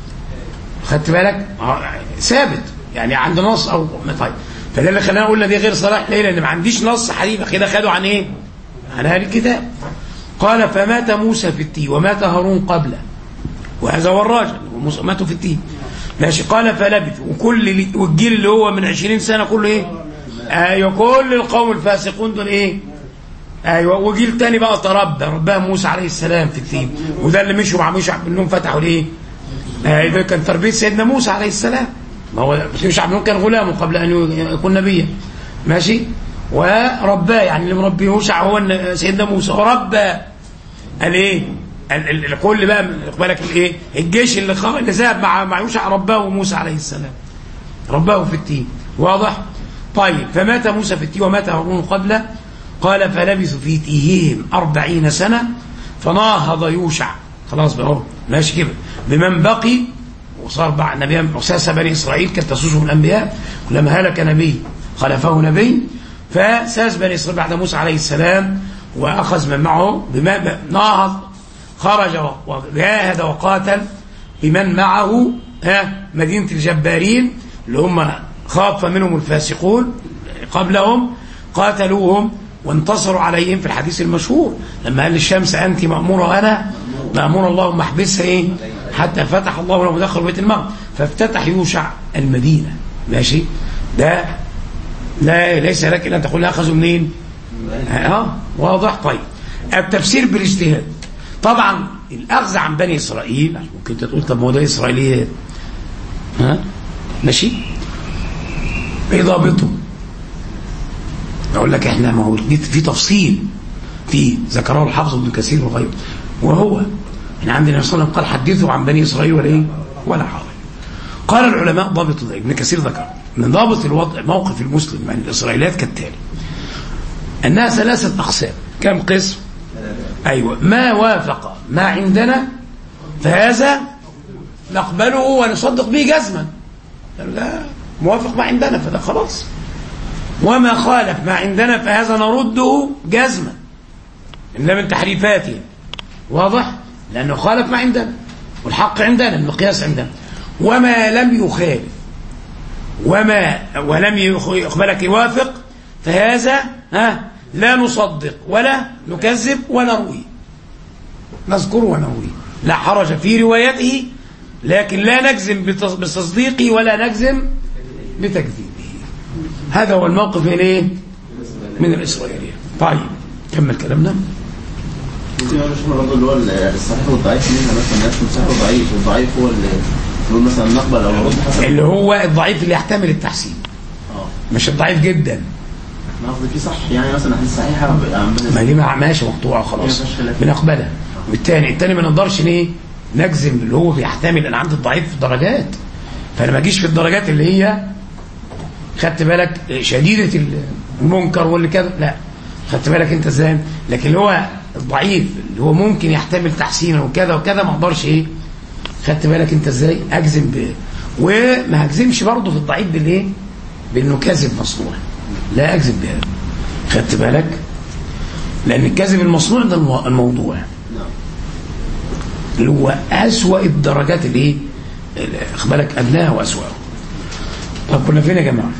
خدت بالك آه، ثابت يعني عند نص او طيب فده اللي خلاني اقول دي غير صلاح ليه لان ما عنديش نص حديث كده خدوا عن ايه عن اهل الكتاب قال فمات موسى في التيه ومات هارون قبله وهذا هو الراجل وموسى ماتوا في التيه ماشي قال فلبث وكل اللي- والجيل اللي هو من 20 سنه كله ايه ايوه كل القوم الفاسقون دول ايه ايوه وجيل تاني بقى تربى رباه موسى عليه السلام في التين وده اللي مشوا مع مشعب بن نون فتحوا ليه ايوه كان تربيه سيدنا موسى عليه السلام ما هو مشعب بن نون كان غلامه قبل ان يكون نبيا ماشي ورباه يعني اللي مربيه يوشع هو الن- سيدنا موسى وربى قال ايه ال- ال- الكل بقى خد بالك الايه الجيش اللي خ- اللي ذهب مع مع يوشع رباه موسى عليه السلام رباه في التين واضح طيب فمات موسى في التين ومات هارون قبله قال فلبثوا في تيههم أربعين سنة فناهض يوشع خلاص بقى اهو ماشي كده بمن بقي وصار بعد نبي أساس بني إسرائيل كانت تسوسهم الأنبياء ولما هلك نبي خلفه نبي فساس بني إسرائيل بعد موسى عليه السلام وأخذ من معه بما ناهض خرج وجاهد وقاتل بمن معه ها مدينة الجبارين اللي هم خاف منهم الفاسقون قبلهم قاتلوهم وانتصروا عليهم في الحديث المشهور لما قال للشمس أنت مأمورة أنا مأمور اللهم احبسها إيه حتى فتح الله له مدخل بيت المقدس فافتتح يوشع المدينة ماشي ده لا ليس لك إلا أن تقول أخذوا منين اه واضح طيب التفسير بالاجتهاد طبعا الأخذ عن بني إسرائيل ممكن انت تقول طب ما هو ده إسرائيليات ها ماشي ايه ضابطه اقول لك احنا ما هو دي- في تفصيل في ذكره الحافظ ابن كثير وغيره وهو احنا عندنا النبي صلى الله عليه وسلم قال حدثوا عن بني اسرائيل ولا ايه ولا حرج قال العلماء ضابط ذلك ابن كثير ذكر من ضابط الوضع موقف المسلم من الاسرائيليات كالتالي انها ثلاثه اقسام كم قسم ايوه ما وافق ما عندنا فهذا نقبله ونصدق به جزما لا موافق ما عندنا فده خلاص وما خالف ما عندنا فهذا نرده جزما إلا من تحريفاته واضح لأنه خالف ما عندنا والحق عندنا المقياس عندنا وما لم يخالف وما ولم يخ- يقبلك يوافق فهذا ها لا نصدق ولا نكذب ونروي نذكره ونروي لا حرج في روايته لكن لا نجزم بتص- بتصديقه ولا نجزم بتكذيبه هذا هو الموقف من ايه من الاسرائيليه طيب كمل كلامنا ممكن يقول شيخنا برضه اللي هو الصحيح والضعيف منها مثلا ناس من صحيح وضعيف والضعيف هو اللي نقول مثلا نقبل او نرد حسب اللي هو الضعيف اللي يحتمل التحسين اه مش الضعيف جدا انا قصدي في صح يعني مثلا حديث صحيحه عن بني ما دي مع ماشي مقطوعه خلاص ما فيهاش خلاف. بنقبلها والتاني التاني ما نقدرش ايه نجزم اللي هو بيحتمل انا عندي الضعيف في الدرجات فانا ما اجيش في الدرجات اللي هي خدت بالك شديده المنكر واللي كذا لا خدت بالك انت ازاي لكن اللي هو الضعيف اللي هو ممكن يحتمل تحسينا وكذا وكذا ما اقدرش ايه خدت بالك انت ازاي اجزم ب وما هجزمش برضه في الضعيف بالايه بانه كذب مصنوع لا اجزم بهذا خدت بالك لان الكذب المصنوع ده المو- الموضوع اللي هو اسوأ الدرجات الايه ال- خد بالك ادناها واسوأها طب كنا فين يا جماعه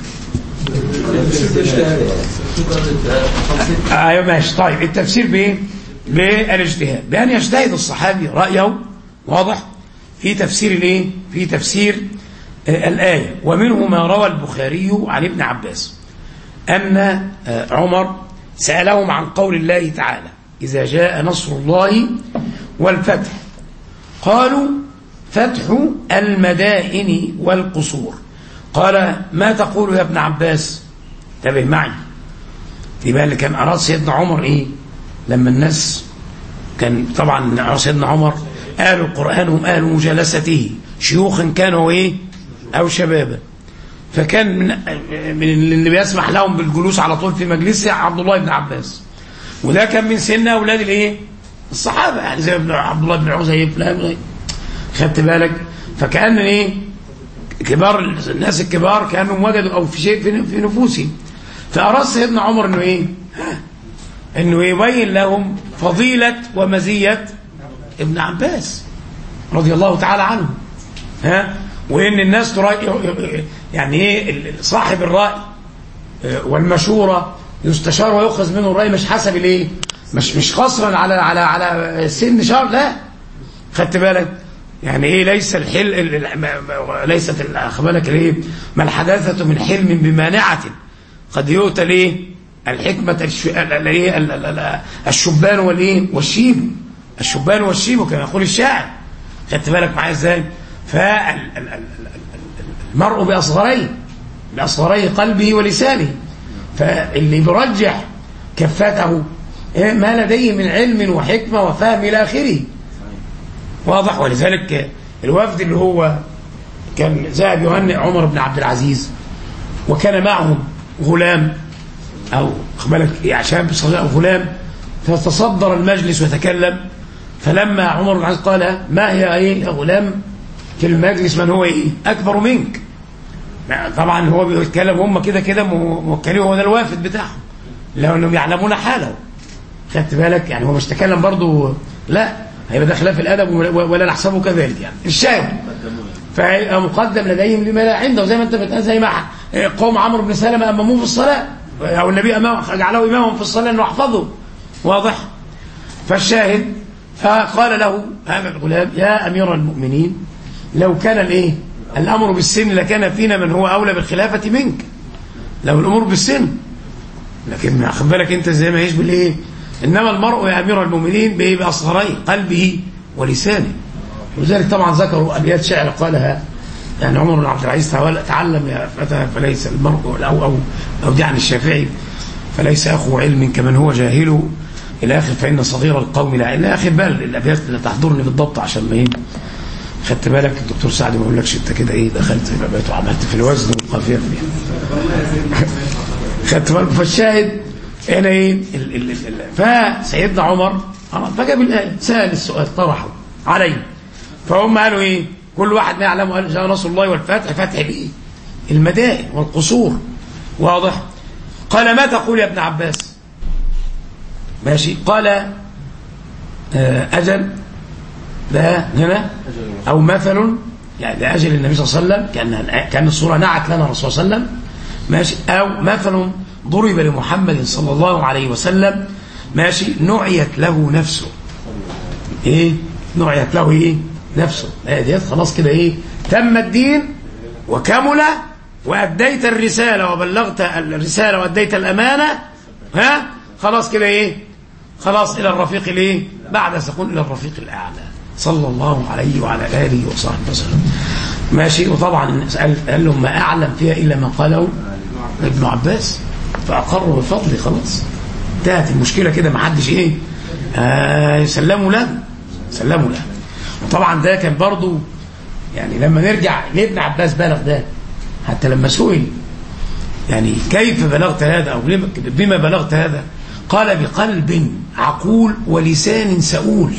ايوه ماشي طيب التفسير بايه بالاجتهاد بان يجتهد الصحابي رايه واضح في تفسير الايه في تفسير آه، الايه ومنه ما روى البخاري عن ابن عباس ان آه، عمر سالهم عن قول الله تعالى اذا جاء نصر الله والفتح قالوا فتح المدائن والقصور قال ما تقول يا ابن عباس انتبه معي يبقى اللي كان أراد سيدنا عمر إيه لما الناس كان طبعا سيدنا عمر أهل القرآن هم أهل مجالسته شيوخا كانوا إيه أو شبابا فكان من, من اللي بيسمح لهم بالجلوس على طول في مجلسه عبد الله بن عباس وده كان من سن أولاد الإيه الصحابة يعني زي ابن عبد الله بن عزيز فلان خدت بالك فكأن إيه كبار الناس الكبار كانوا وجدوا او في شيء في في نفوسهم فاراد سيدنا عمر انه ايه ها، انه يبين لهم فضيله ومزيه ابن عباس رضي الله تعالى عنه ها وان الناس تراي يعني ايه ال- صاحب الراي آه، والمشوره يستشار ويؤخذ منه الراي مش حسب الايه مش مش قصرا على على على سن شهر لا خدت بالك يعني ايه ليس الحل ال- ال- ما- ما- ليست ال- اخد بالك الايه ما الحداثه من حلم بمانعه قد يؤتى الايه الحكمه الش- ال- ال- إيه؟ ال- ال- ال- الشبان والايه والشيب الشبان والشيب كما يقول الشاعر خدت بالك معايا ازاي فالمرء باصغريه باصغري قلبه ولسانه فاللي بيرجح كفته إيه؟ ما لديه من علم وحكمه وفهم الى اخره واضح ولذلك الوفد اللي هو كان ذهب يهنئ عمر بن عبد العزيز وكان معهم غلام او خد بالك يعني شاب صغير أو غلام فتصدر المجلس وتكلم فلما عمر بن العزيز قال ما هي ايه يا غلام في المجلس من هو ايه اكبر منك طبعا هو بيتكلم هم كده كده موكلين هو ده الوافد بتاعهم لو انهم يعلمون حاله خدت بالك يعني هو مش تكلم برضه لا هيبقى ده خلاف الادب ولا نحسبه كذلك يعني الشاهد فهيبقى مقدم لديهم لما لا عنده زي ما انت بتقول زي ما قوم عمرو بن سلمة اماموه في الصلاه او النبي امامه جعله امامهم في الصلاه انه احفظه واضح فالشاهد فقال له هذا الغلام يا امير المؤمنين لو كان الايه الامر بالسن لكان فينا من هو اولى بالخلافه منك لو الامور بالسن لكن خد بالك انت زي ما هيش بالايه انما المرء يا امير المؤمنين بايه باصغري قلبه ولسانه ولذلك طبعا ذكروا ابيات شعر قالها يعني عمر بن عبد العزيز تعلم يا فتى فليس المرء او او او دي عن الشافعي فليس اخو علم كمن هو جاهل الى اخر فان صغير القوم لا الى اخر بقى الابيات اللي تحضرني بالضبط عشان ما ايه خدت بالك الدكتور سعد ما يقولكش انت كده ايه دخلت في الابيات وعملت في الوزن والقافيه في خدت بالك فالشاهد هنا ايه ال ال ال فسيدنا عمر فجاب الايه سال السؤال طرحه عليه فهم قالوا ايه كل واحد ما يعلمه قال جاء نصر الله والفتح فتح الايه المدائن والقصور واضح قال ما تقول يا ابن عباس ماشي قال آه اجل ده هنا او مثل يعني ده اجل النبي صلى الله عليه وسلم كان كان الصوره نعت لنا الرسول صلى الله عليه وسلم ماشي او مثل ضرب لمحمد صلى الله عليه وسلم ماشي نعيت له نفسه ايه نعيت له ايه نفسه ايه ديت خلاص كده ايه تم الدين وكمل واديت الرساله وبلغت الرساله واديت الامانه ها خلاص كده ايه خلاص الى الرفيق الايه بعد سكون الى الرفيق الاعلى صلى الله عليه وعلى اله وصحبه وسلم ماشي وطبعا قال لهم ما اعلم فيها الا ما قاله ابن عباس فاقروا بفضل خلاص انتهت المشكله كده ما حدش ايه آه سلموا له سلموا له وطبعا ده كان برضو يعني لما نرجع لابن عباس بلغ ده حتى لما سئل يعني كيف بلغت هذا او بما بلغت هذا قال بقلب عقول ولسان سؤول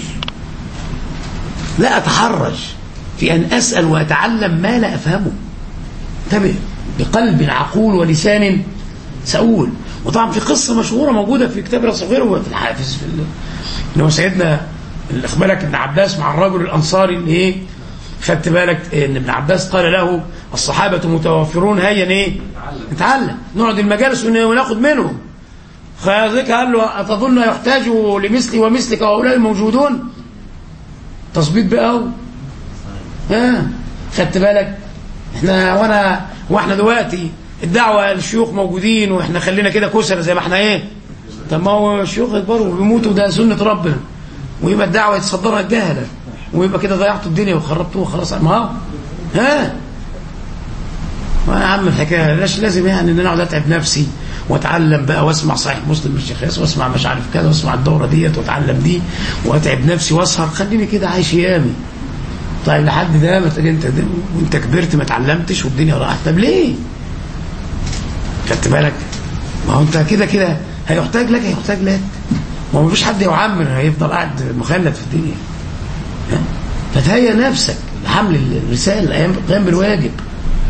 لا أتحرج في أن أسأل وأتعلم ما لا أفهمه انتبه بقلب عقول ولسان سؤول وطبعا في قصة مشهورة موجودة في كتاب الصغير وفي الحافظ في ان هو سيدنا بالك ابن عباس مع الرجل الأنصاري اللي ايه خدت بالك ان ابن عباس قال له الصحابة متوفرون هيا ايه نتعلم نقعد المجالس وناخد منهم فذلك قال له أتظن يحتاج لمثلي ومثلك وهؤلاء الموجودون تظبيط بقى اهو ها خدت بالك احنا وانا واحنا دلوقتي الدعوه الشيوخ موجودين واحنا خلينا كده كسر زي ما احنا ايه طب ما هو الشيوخ يكبروا وبيموتوا ده سنه ربنا ويبقى الدعوه يتصدرها الجهله ويبقى كده ضيعتوا الدنيا وخربتوها خلاص ما هو ها ما يا عم الحكايه لاش لازم يعني ان انا اقعد اتعب نفسي واتعلم بقى واسمع صحيح مسلم الشيخ ياسر واسمع مش عارف كذا واسمع الدوره ديت واتعلم دي واتعب نفسي واسهر خليني كده عايش ايامي طيب لحد ده ما تجي انت وانت كبرت ما اتعلمتش والدنيا راحت طب ليه؟ خدت بالك؟ ما هو انت كده كده هيحتاج لك هيحتاج لك ما هو مفيش حد يعمر هيفضل قاعد مخلد في الدنيا فتهيأ نفسك لحمل الرساله القيام بالواجب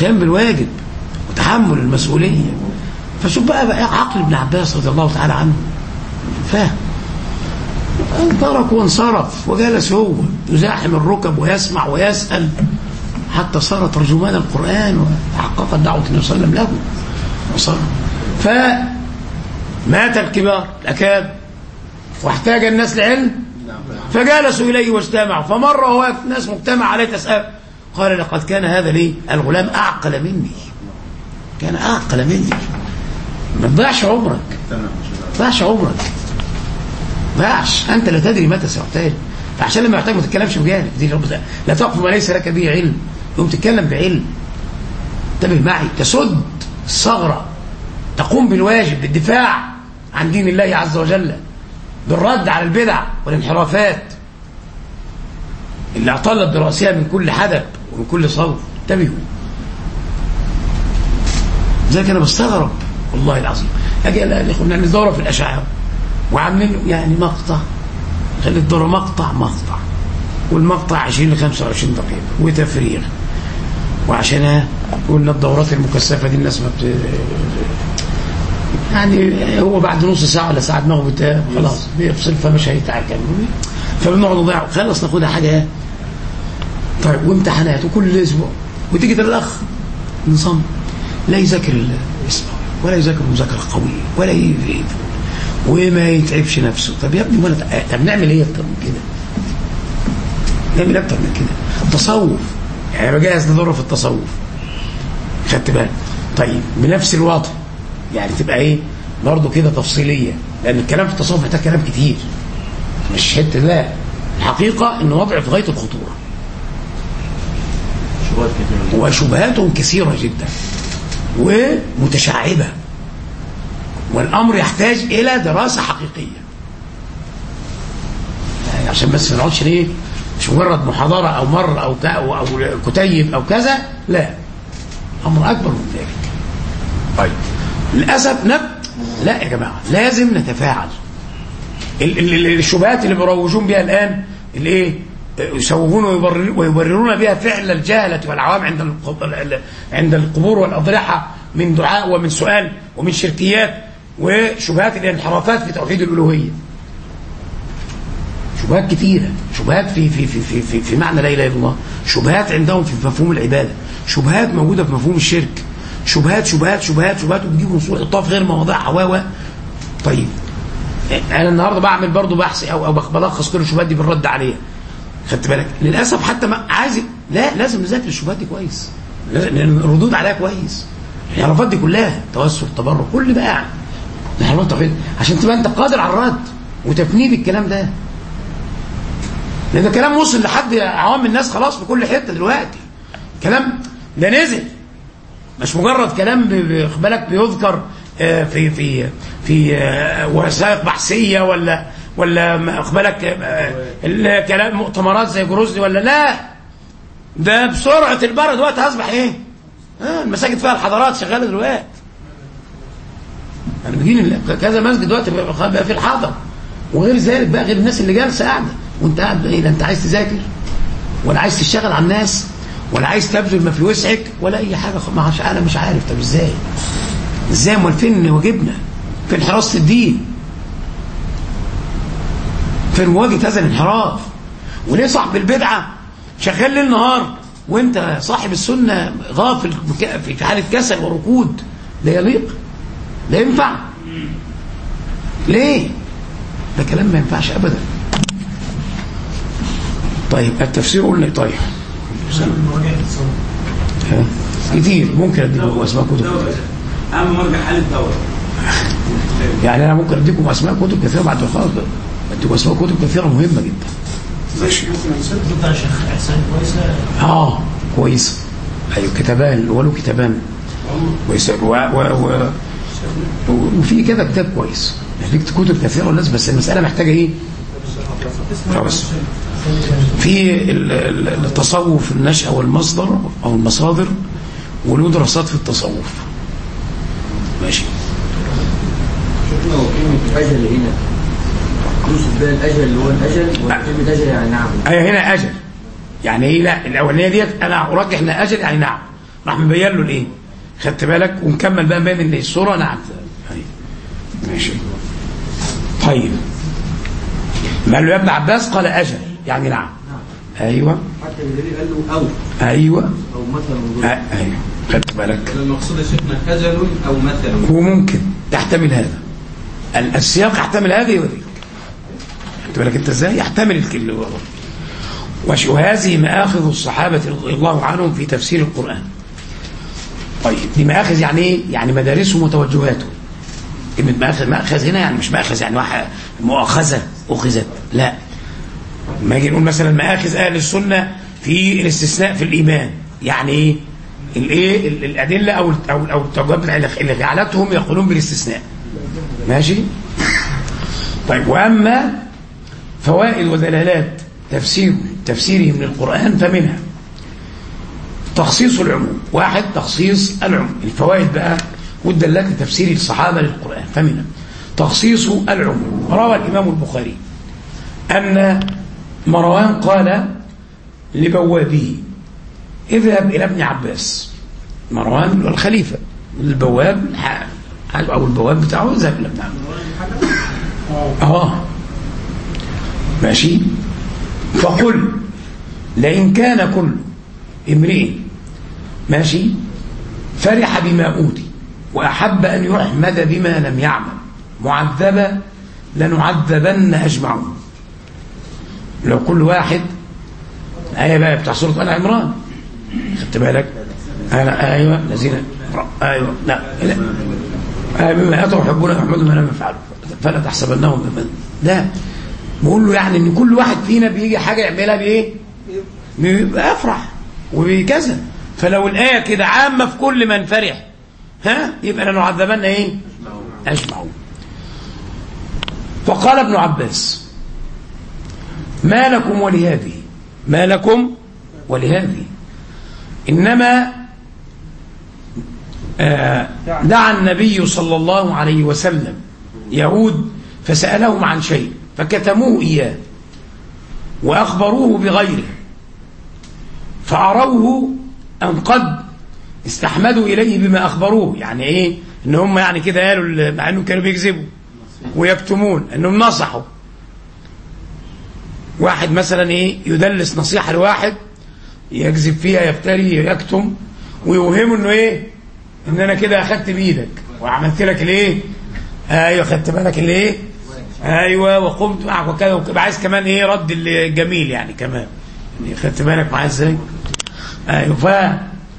القيام بالواجب وتحمل المسؤولية فشوف بقى, بقى عقل ابن عباس رضي الله تعالى عنه فاهم ترك وانصرف وجلس هو يزاحم الركب ويسمع ويسأل حتى صار ترجمان القرآن وحققت دعوة النبي صلى الله عليه وسلم له وصار فمات الكبار الأكابر واحتاج الناس لعلم فجلسوا إليه واجتمعوا فمر وهو ناس مجتمع عليه تسأل قال لقد كان هذا لي الغلام أعقل مني كان أعقل مني ما تضيعش عمرك ما تضيعش عمرك ضيعش أنت لا تدري متى سيحتاج فعشان لما يحتاج ما تتكلمش بجانب دي رب لا تقف ما ليس لك به علم يقوم تتكلم بعلم انتبه معي تسد الثغرة تقوم بالواجب بالدفاع عن دين الله عز وجل بالرد على البدع والانحرافات اللي اعطلت برأسها من كل حدب ومن كل صوت انتبهوا ذلك انا بستغرب والله العظيم اجي الاخوه بنعمل دوره في الاشاعره وعاملين له يعني مقطع خلي الدوره مقطع مقطع والمقطع 20 ل 25 دقيقه وتفريغ وعشان قلنا الدورات المكثفه دي الناس ما بت... يعني هو بعد نص ساعه ولا ساعه دماغه بتاع خلاص بيفصل فمش هيتعكم فبنقعد نضيع خلص ناخدها حاجه طيب وامتحانات وكل اسبوع وتيجي الاخ نظام لا يذاكر اسمه ولا يذاكر مذاكره قويه ولا يفيد وما يتعبش نفسه طب يا ابني وانا طب نعمل ايه اكتر من كده نعمل اكتر من كده تصوف يعني بجهز لدوره في التصوف خدت بالك طيب بنفس الوضع يعني تبقى ايه برضه كده تفصيليه لان الكلام في التصوف محتاج كلام كتير مش حته لا الحقيقه ان وضع في غايه الخطوره وشبهاتهم كثيره جدا ومتشعبه والامر يحتاج الى دراسه حقيقيه يعني عشان بس ما نقعدش ليه مش مجرد محاضره او مر او او, أو كتيب او كذا لا امر اكبر من ذلك طيب للاسف نب لا يا جماعه لازم نتفاعل ال ال ال الشبهات اللي بيروجون بها الان الايه يسوغون ويبررون بها فعل الجهله والعوام عند عند القبور والاضرحه من دعاء ومن سؤال ومن شركيات وشبهات الانحرافات في توحيد الالوهيه شبهات كثيره شبهات في في في في في, في معنى لا اله الا الله شبهات عندهم في مفهوم العباده شبهات موجوده في مفهوم الشرك شبهات شبهات شبهات شبهات وبيجيبوا نصوص يحطوها في غير مواضيعها و طيب انا النهارده بعمل برضه بحث او او بلخص كل الشبهات دي بالرد عليها خدت بالك للاسف حتى ما عايز لا لازم نذاكر الشبهات دي كويس لان الردود عليها كويس الانحرافات دي كلها توسل تبرع كل ده يعني انحرافات توحيد عشان تبقى انت قادر على الرد وتفنيد الكلام ده لان الكلام وصل لحد عوام الناس خلاص في كل حته دلوقتي كلام ده نزل مش مجرد كلام بالك بيذكر في في في وثائق بحثيه ولا ولا بالك كلام مؤتمرات زي جروزني ولا لا ده بسرعه البرد دلوقتي اصبح ايه؟ آه المساجد فيها الحضارات شغاله دلوقتي انا بيجيني كذا مسجد دلوقتي بقى في الحاضر وغير ذلك بقى غير الناس اللي جالسه قاعده وانت قاعد ايه لا انت عايز تذاكر ولا عايز تشتغل على الناس ولا عايز تبذل ما في وسعك ولا اي حاجه ما انا مش عارف طب ازاي ازاي امال فين واجبنا فين حراسه الدين فين مواجهه هذا الانحراف وليه صاحب البدعه شغال ليل نهار وانت صاحب السنه غافل في حاله كسل وركود لا يليق لا ينفع ليه ده كلام ما ينفعش ابدا طيب التفسير قلنا طيب كتير ممكن اديكم اسماء كتب اهم مرجع حل الدوره يعني انا ممكن اديكم اسماء كتب كثيره بعد الخلاص اديكم اسماء كتب كثيره مهمه جدا ماشي بتاع شيخ احسان كويسه اه كويسه ايوه كتابان ولو كتابان كويسه و... و... و... وفي كده كتاب كويس في كتب كثيره والناس بس المساله محتاجه ايه؟ خلاص في التصوف النشأة والمصدر أو المصادر وله دراسات في التصوف ماشي شفنا كلمة أجل هنا يوسف بقى الأجل اللي هو الأجل ولا كلمة أجل يعني نعم أي هنا أجل يعني إيه لا الأولانية ديت أنا أرجح إنها أجل يعني نعم راح مبين له الايه خدت بالك ونكمل بقى بين اللي الصوره نعم طيب. ماشي طيب ما قال له يا ابن عباس قال اجل يعني نعم ايوه حتى النبي قال له او ايوه او مثلا آه، ايوه خدت بالك المقصود يا شيخنا أجل أو مثل وممكن تحتمل هذا ال- السياق يحتمل هذه وذيك خدت بالك انت ازاي يحتمل الكل وش- وهذه مآخذ الصحابة رضي الله عنهم في تفسير القرآن طيب دي مآخذ يعني ايه؟ يعني مدارسهم وتوجهاتهم كلمة مآخذ مأخذ هنا يعني مش مأخذ يعني واحد مؤاخذة أخذت لا ما يجي نقول مثلا مآخذ أهل السنة في الاستثناء في الإيمان يعني إيه؟ الإيه؟ ال- الأدلة أو أو أو التوجيهات اللي جعلتهم يقولون بالاستثناء ماشي؟ طيب وأما فوائد ودلالات تفسير تفسيره من القرآن فمنها تخصيص العموم واحد تخصيص العموم الفوائد بقى والدلالات لتفسير الصحابة للقرآن فمنها تخصيص العموم روى الإمام البخاري أن مروان قال لبوابه اذهب إلى ابن عباس مروان الخليفة البواب الح- أو البواب بتاعه اذهب إلى ابن عباس آه ماشي فقل لئن كان كل امرئ ماشي فرح بما أوتي وأحب أن يحمد بما لم يعمل معذبا لنعذبن أجمعون لو كل واحد آية بقى بتاع سورة آل عمران خدت بالك أنا أيوة الذين أيوة لا لا آه بما أتوا يحبون يحمدوا ما لم يفعلوا فلا تحسبنهم بمن لا بقول له يعني ان كل واحد فينا بيجي حاجه يعملها بايه بيبقى افرح وبكذا فلو الايه كده عامه في كل من فرح ها يبقى لنعذبن ايه اجمعون فقال ابن عباس ما لكم ولهذه ما لكم ولهذه انما آه دعا النبي صلى الله عليه وسلم يهود فسألهم عن شيء فكتموه إياه وأخبروه بغيره فأروه أن قد استحمدوا إليه بما أخبروه يعني إيه إن هم يعني كده قالوا ال- مع إنهم كانوا بيكذبوا ويكتمون إنهم نصحوا واحد مثلا إيه يدلس نصيحة لواحد يكذب فيها يفتري يكتم ويوهمه إنه إيه إن أنا كده أخدت بإيدك وعملت لك الإيه أيوه خدت بالك الإيه ايوه وقمت معك وكذا وكذا عايز كمان ايه رد الجميل يعني كمان يعني خدت بالك معايا ازاي ايوه ف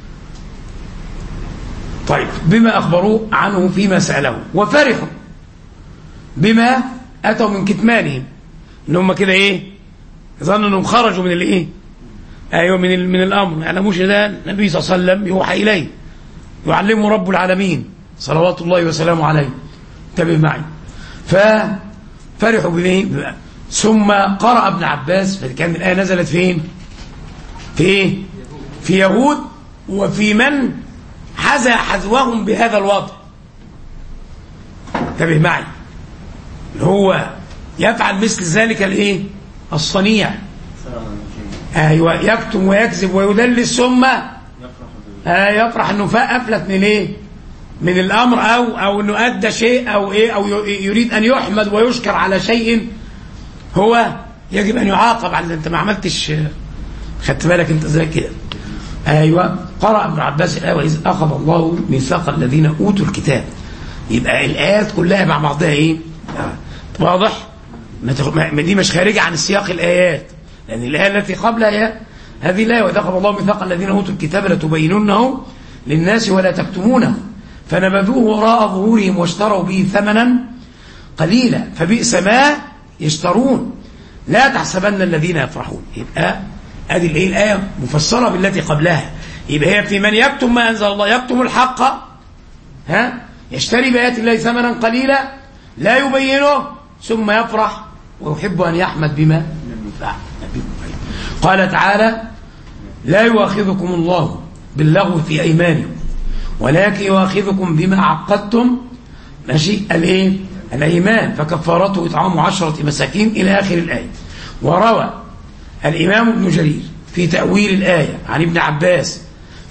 طيب بما اخبروه عنه فيما سالوه وفرحوا بما اتوا من كتمانهم ان هم كده ايه ظنوا انهم خرجوا من الايه ايوه من ال- من الامر ما يعلموش ده النبي صلى الله عليه وسلم يوحى اليه يعلمه رب العالمين صلوات الله وسلامه عليه انتبه معي ففرحوا به ثم قرأ ابن عباس فكان الآية نزلت فين في ايه في يهود وفي من حذى حذوهم بهذا الوضع انتبه معي اللي هو يفعل مثل ذلك الايه الصنيع ايوه يكتم ويكذب ويدلس ثم آه يفرح انه فا- افلت من ايه من الامر او او انه ادى شيء او ايه او ي- يريد ان يحمد ويشكر على شيء هو يجب ان يعاقب على انت ما عملتش خدت بالك انت زي كده ايوه قرأ ابن عباس الايه واذ اخذ الله ميثاق الذين اوتوا الكتاب يبقى الايات كلها مع بعضها ايه آه. واضح ما تخ... ما دي مش خارجه عن سياق الايات لان الايه التي قبلها هي هذه الايه واذ اخذ الله ميثاق الذين اوتوا الكتاب لتبيننه للناس ولا تكتمونه فنبذوه وراء ظهورهم واشتروا به ثمنا قليلا فبئس ما يشترون لا تحسبن الذين يفرحون يبقى ادي الايه الايه مفسره بالتي قبلها يبقى هي في من يكتم ما انزل الله يكتم الحق ها يشتري بآيات الله ثمنا قليلا لا يبينه ثم يفرح ويحب ان يحمد بما فعل قال تعالى لا يؤاخذكم الله باللغو في ايمانكم ولكن يؤاخذكم بما عقدتم ماشي الايه الايمان فكفارته اطعام عشرة مساكين الى اخر الايه وروى الامام ابن جرير في تاويل الايه عن ابن عباس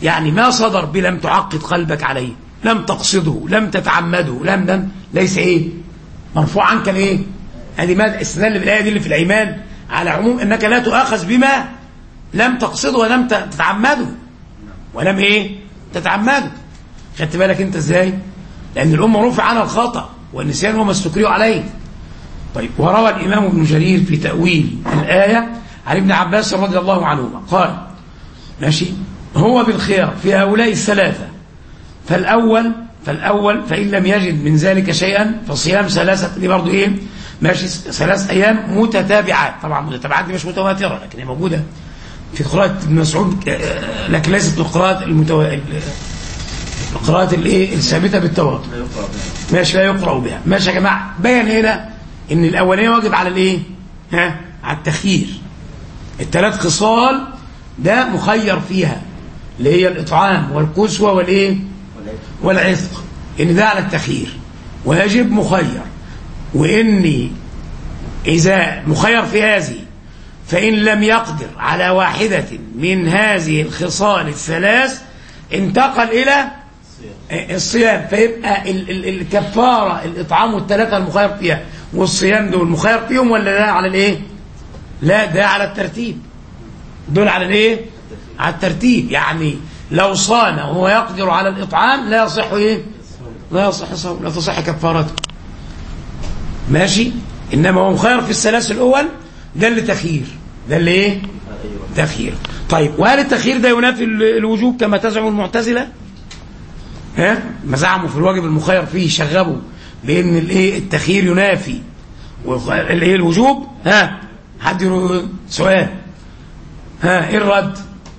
يعني ما صدر بلم تعقد قلبك عليه لم تقصده لم تتعمده لم لم ليس ايه مرفوع عنك الايه ادي ما استدل بالايه دي اللي في الايمان على عموم انك لا تؤاخذ بما لم تقصده ولم ت- تتعمده ولم ايه تتعمده خدت بالك انت ازاي لان الامه رفع عنها الخطا والنسيان وما استكرهوا عليه طيب وروى الامام ابن جرير في تاويل الايه عن ابن عباس رضي الله عنهما قال ماشي هو بالخيار في هؤلاء الثلاثه فالاول فالاول فان لم يجد من ذلك شيئا فصيام ثلاثه دي برضه ايه ماشي ثلاث ايام متتابعات طبعا متتابعات دي مش متواتره لكن هي موجوده في قراءة ابن مسعود آه، لكن ليست القراءة المتو... القراءة الايه الثابتة بالتواتر ماشي لا يقرأ بها ماشي يا جماعة بين هنا ان الاولانية واجب على الايه ها على التخيير الثلاث خصال ده مخير فيها اللي هي الاطعام والكسوة والايه والعتق ان ده على التخيير واجب مخير واني اذا مخير في هذه فإن لم يقدر على واحدة من هذه الخصال الثلاث انتقل إلى الصيام فيبقى ال- ال- الكفارة الإطعام والثلاثة المخير فيها والصيام دول مخير فيهم ولا ده على الإيه؟ لا ده على الترتيب دول على الإيه؟ على الترتيب يعني لو صام وهو يقدر على الإطعام لا يصح إيه؟ لا يصح صوم لا تصح كفارته ماشي إنما هو مخير في الثلاث الأول ده اللي تخيير ده اللي ايه تخيير طيب وهل التخيير ده ينافي ال- الوجوب كما تزعم المعتزله ها ما زعموا في الواجب المخير فيه شغبوا بان الايه التخيير ينافي والخ- الايه الوجوب ها حد يرو- سؤال ها ايه الرد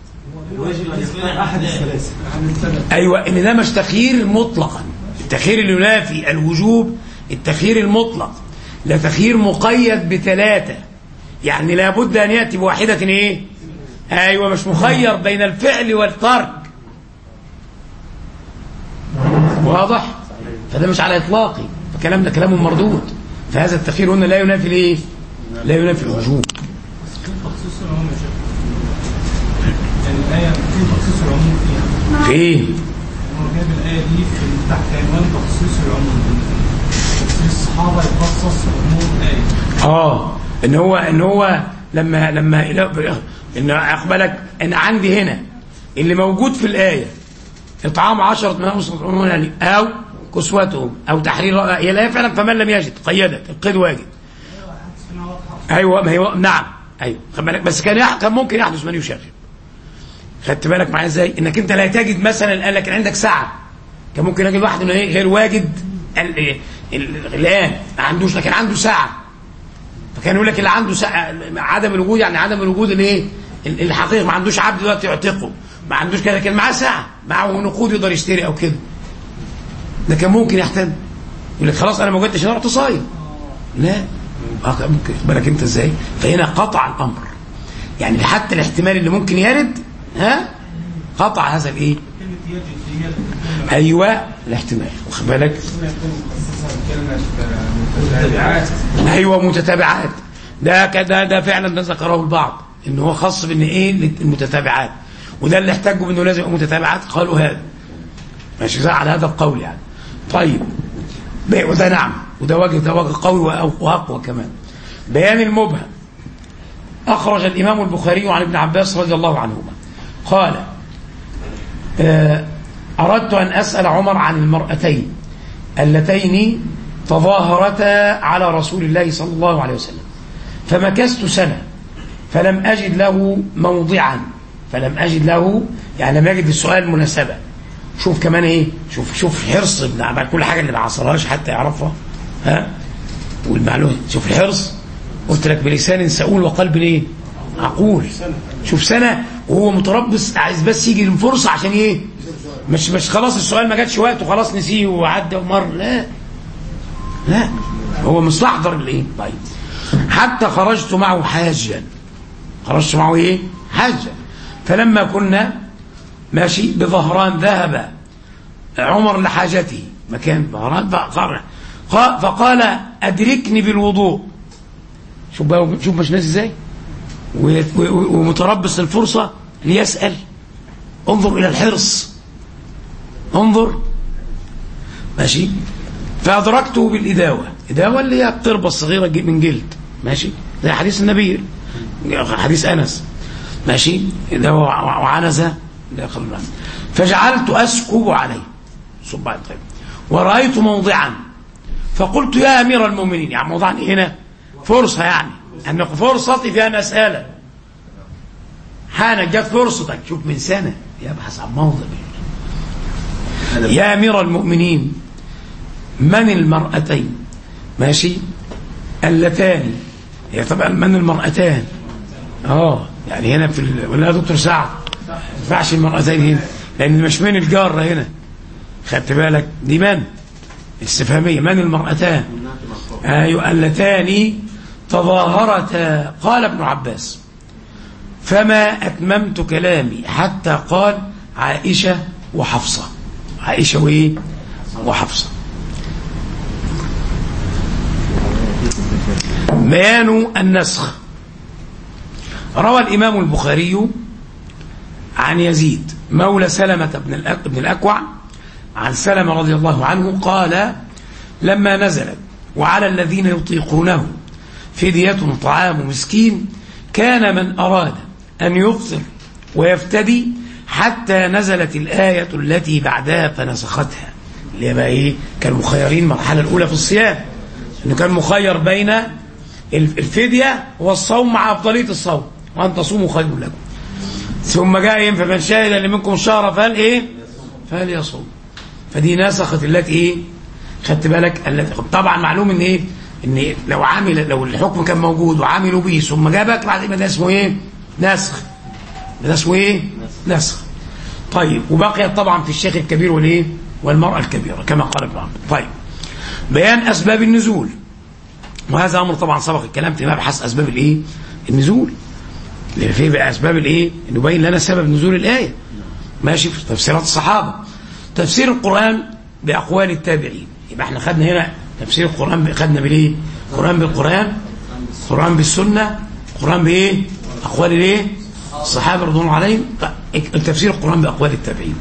احد الثلاثه ايوه ان ده مش تخيير مطلقا التخيير اللي ينافي الوجوب التخيير المطلق لا تخيير مقيد بثلاثه يعني لابد ان ياتي بواحده ايه ايوه مش مخير بين الفعل والترك واضح فده مش على اطلاقي فكلام ده كلام مردود فهذا التخيير هنا لا ينافي الايه لا ينافي الوجوب تخصيص العموم يا شيخ يعني الايه في تخصيص العموم فيها في ايه هو جايب الايه دي في تحت عنوان تخصيص العموم تخصيص الصحابه يخصص عموم الايه اه ان هو ان هو لما لما ان اقبلك ان عندي هنا اللي موجود في الايه اطعام عشرة من يستطيعون يعني او كسوتهم او تحرير هي الايه فعلا فمن لم يجد قيدت القيد واجب ايوه ما هي نعم ايوه خد بالك بس كان يح... كان ممكن يحدث من يشرب خدت بالك معايا ازاي انك انت لا تجد مثلا قال لك عندك ساعه كان ممكن يجد واحد انه ايه غير واجد ال- ال- ال- الان ما عندوش لكن عنده ساعه فكان يقول لك اللي عنده ساعة عدم الوجود يعني عدم الوجود الايه ال- الحقيقي ما عندوش عبد دلوقتي يعتقه ما عندوش كده لكن معاه ساعه معاه نقود يقدر يشتري او كده ده كان ممكن يحتمل يقول لك خلاص انا ما وجدتش انا رحت صايم لا آه، كان ممكن بالك انت ازاي فهنا قطع الامر يعني حتى الاحتمال اللي ممكن يرد ها قطع هذا الايه كلمه يجد دي هي اللي ايوه الاحتمال واخد بالك متابعات ايوه متتابعات ده كده ده فعلا ده ذكره البعض ان هو خاص بان ايه المتتابعات وده اللي احتجوا بانه لازم يبقى متتابعات قالوا هذا ماشي ده على هذا القول يعني طيب ب- وده نعم وده وجه ده وجه قوي وأ- واقوى كمان بيان المبهم اخرج الامام البخاري عن ابن عباس رضي الله عنهما قال آه، اردت ان اسال عمر عن المرأتين اللتين تظاهرتا على رسول الله صلى الله عليه وسلم فمكثت سنة فلم أجد له موضعا فلم أجد له يعني لم يجد السؤال مناسبة شوف كمان ايه شوف شوف حرص ابن عباس كل حاجة اللي ما عصرهاش حتى يعرفها ها والمعلومة شوف الحرص قلت لك بلسان سؤول وقلب ايه عقول شوف سنة وهو متربص عايز بس يجي الفرصة عشان ايه مش مش خلاص السؤال ما جاتش وقت وخلاص نسيه وعدى ومر لا لا هو مستحضر الايه طيب حتى خرجت معه حاجا خرجت معه ايه حاجا فلما كنا ماشي بظهران ذهب عمر لحاجته مكان ظهران فقال فقال ادركني بالوضوء شوف بقى شوف مش ناس ازاي و- و- ومتربص الفرصه ليسال انظر إلى الحرص انظر ماشي فأدركته بالإداوة إداوة اللي هي القربة الصغيرة ج- من جلد ماشي زي حديث النبي حديث أنس ماشي إداوة وع- وعنزة داخل الرحم. فجعلت أسكب عليه صب على الطيب. ورأيت موضعا فقلت يا أمير المؤمنين يعني موضعا إيه هنا فرصة يعني أن فرصتي في أن أسألك حانت جت فرصتك شوف من سنة يبحث عن موضع يا أمير المؤمنين من المرأتين ماشي اللتان هي طبعا من المرأتان اه يعني هنا في ال... ولا يا دكتور سعد ما ينفعش المرأتين هنا لأن مش من الجارة هنا خدت بالك دي من استفهامية من المرأتان أيوة اللتان تظاهرتا قال ابن عباس فما أتممت كلامي حتى قال عائشة وحفصة عائشة وإيه وحفصة بيان النسخ روى الإمام البخاري عن يزيد مولى سلمة بن الأك- بن الأكوع عن سلمة رضي الله عنه قال لما نزلت وعلى الذين يطيقونه فدية طعام مسكين كان من أراد أن يفطر ويفتدي حتى نزلت الآية التي بعدها فنسختها اللي هي بقى إيه كانوا مخيرين المرحلة الأولى في الصيام إنه كان مخير بين الفدية والصوم مع أفضلية الصوم وأن تصوموا خير لكم ثم جاء إيه فمن شهد اللي منكم الشهر فهل إيه فهل يصوم فدي نسخت التي إيه خدت بالك التي طبعا معلوم إن إيه إن لو عامل لو الحكم كان موجود وعملوا به ثم جابك بعد ما ده اسمه إيه نسخ ده اسمه إيه نسخ طيب وبقيت طبعا في الشيخ الكبير والإيه والمرأة الكبيرة كما قال ابن عمرو طيب بيان أسباب النزول وهذا امر طبعا سبق الكلام في مبحث اسباب الايه النزول لان في بقى اسباب الايه انه يبين لنا سبب نزول الايه ماشي في تفسيرات الصحابه تفسير القران باقوال التابعين يبقى احنا خدنا هنا تفسير القران خدنا بالايه القران بالقران القران بالسنه القران بايه اقوال الايه الصحابه رضوان الله عليهم طيب، تفسير القران باقوال التابعين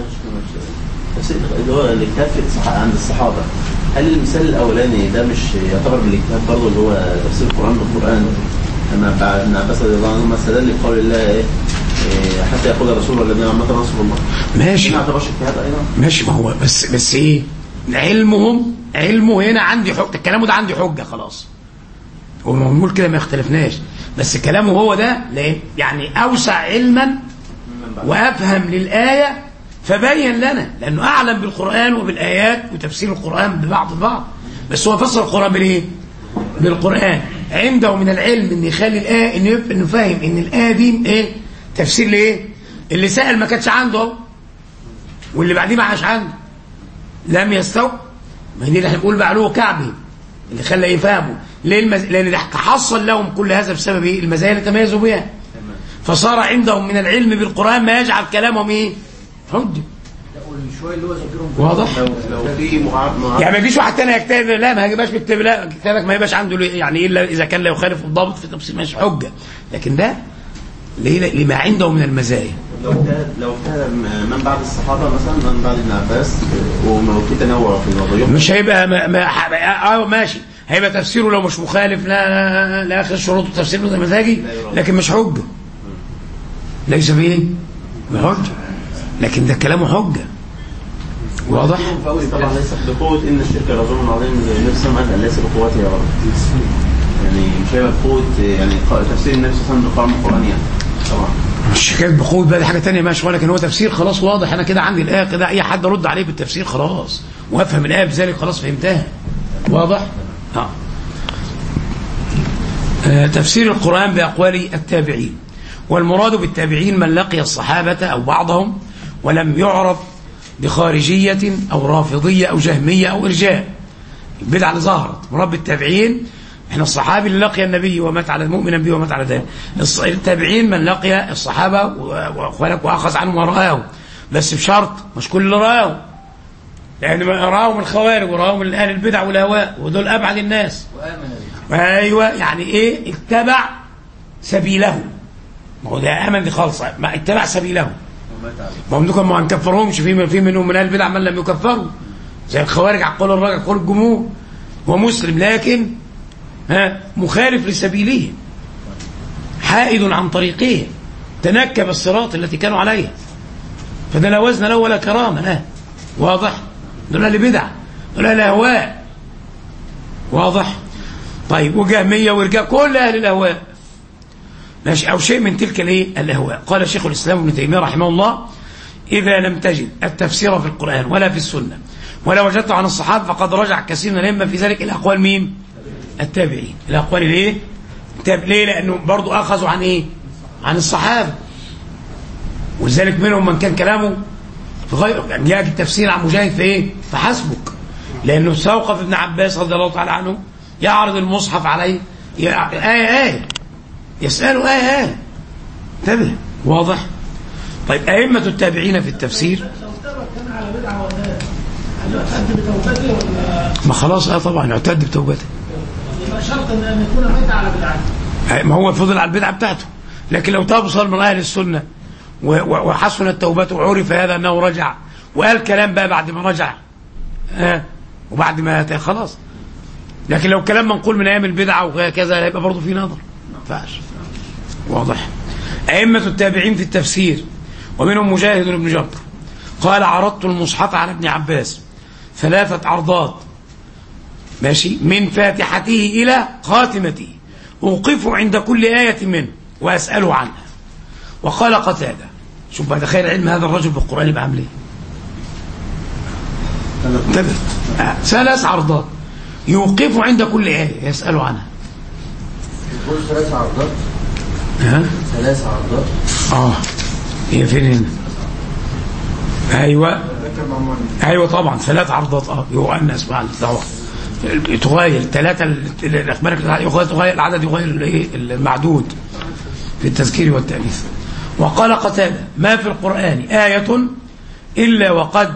تفسير اللي هو الاجتهاد في الصح- عند الصحابه هل المثال الاولاني ده مش يعتبر من الاجتهاد برضه اللي هو تفسير القران بالقران لما بعد ابن عباس رضي الله عنهما استدل بقول الله ايه إيه، حتى يقول الرسول والذين عامة رسول الله ماشي ما يعتبرش اجتهاد ايضا ماشي ما هو بس بس ايه علمهم علمه هنا عندي حجه كلامه ده عندي حجه خلاص هو بنقول كده ما اختلفناش بس كلامه هو ده ليه يعني اوسع علما وافهم للايه فبين لنا لانه اعلم بالقران وبالايات وتفسير القران ببعض البعض بس هو فسر القران بالايه بالقران عنده من العلم ان يخلي الايه انه يبقى انه فاهم ان الايه دي ايه تفسير لايه اللي سال ما كانش عنده اهو واللي بعديه ما عاش عنده لم يستوعب ما هي دي اللي احنا بنقول بعلو كعبه اللي خلى يفهموا ليه المز... لان ده حصل لهم كل هذا بسبب ايه المزايا اللي تميزوا بها فصار عندهم من العلم بالقران ما يجعل كلامهم ايه حجه شويه اللي هو ذاكرهم واضح لو لو في معارضه يعني ما يجيش واحد تاني يجتهد لا ما هيجيبهاش بالكتاب لا كتابك ما يبقاش عنده ليه- يعني الا اذا كان لا يخالف الضابط في تفسير مش حجه لكن ده ليه لما عنده من المزايا لو اجتهد لو اجتهد من بعد الصحابه مثلا من بعد ابن عباس وما في تنوع في الموضوع مش هيبقى ما ما اه ماشي هيبقى تفسيره لو مش مخالف لا لا اخر شروط التفسير زي مزاجي لكن مش حجه ليس بايه؟ بحجه لكن ده كلامه حجه واضح؟ فوزي طبعا ليس بقوه ان الشرك رجل عظيم زي النبي صلى الله عليه وسلم ليس بقوته يا رب يعني مش هيبقى بقوه يعني ق- تفسير النبي صلى الله عليه وسلم بقرآن القران يعني طبعا مش حكايه بقوه بقى دي حاجه ثانيه ماشي ولكن هو تفسير خلاص واضح انا كده عندي الايه كده اي حد ارد عليه بالتفسير خلاص وافهم الايه بذلك خلاص فهمتها واضح؟ اه آه، تفسير القرآن بأقوال التابعين والمراد بالتابعين من لقي الصحابة أو بعضهم ولم يعرف بخارجية أو رافضية أو جهمية أو إرجاء البدعة اللي ظهرت مراد بالتابعين احنا الصحابي اللي لقي النبي ومات على مؤمنا به ومات على ذلك الص- التابعين من لقي الصحابة و- واخوانك وأخذ عنهم ورآهم بس بشرط مش كل اللي رآهم لأن ما رآهم الخوارج ورآهم من أهل البدع والهواء ودول أبعد الناس ايوه يعني ايه اتبع سبيله ما هو ده امن دي خالصه ما اتبع سبيله ما هم دول ما هنكفرهمش في في منهم من اهل البدع من لم يكفروا زي الخوارج على قول الراجل قول الجمهور هو مسلم لكن ها مخالف لسبيله حائد عن طريقه تنكب الصراط التي كانوا عليها فده لا وزن له ولا كرامه لا واضح دول اهل بدع دول اهل اهواء واضح طيب وجهميه ورجال كل اهل الاهواء ماشي او شيء من تلك الايه الاهواء قال شيخ الاسلام ابن تيميه رحمه الله اذا لم تجد التفسير في القران ولا في السنه ولا وجدته عن الصحابه فقد رجع كثير من الائمه في ذلك الى اقوال مين التابعين الى اقوال الايه التاب... ليه لانه برضو اخذوا عن ايه عن الصحابه ولذلك منهم من كان كلامه في غير يعني يجي التفسير عن مجاهد في ايه فحسبك لانه استوقف ابن عباس رضي الله تعالى عنه يعرض المصحف عليه يع- ايه ايه يساله ايه ايه انتبه واضح طيب ائمه التابعين في التفسير كان على بدعه وثالث هل يعتد بتوبته ولا ما خلاص اه طبعا يعتد بتوبته يبقى شرط ان أن يكون مات على بدعته ما هو فضل على البدعه بتاعته لكن لو توصل من اهل السنه و- و- وحسنت توبته وعرف هذا انه رجع وقال كلام بقى بعد ما رجع ها وبعد ما ت- خلاص لكن لو كلام منقول من ايام البدعه وكذا هيبقى برضه في نظر ما ينفعش واضح ائمه التابعين في التفسير ومنهم مجاهد بن جبر قال عرضت المصحف على ابن عباس ثلاثه عرضات ماشي من فاتحته إلى خاتمته أوقف عند كل آية منه وأسأله عنها وقال قتادة شوف بقى تخيل علم هذا الرجل بالقرآن يبقى عامل ايه انتبه آه، ثلاث عرضات يوقف عند كل آية يسأل عنها يقول ثلاث عرضات ها ثلاث عرضات اه هي فين هنا ايوه ايوه طبعا ثلاث عرضات اه يؤنس مع طبعا تغير ثلاثه الاخبار يغير تغير العدد يغير الايه المعدود في التذكير والتانيث وقال قتاده ما في القران ايه الا وقد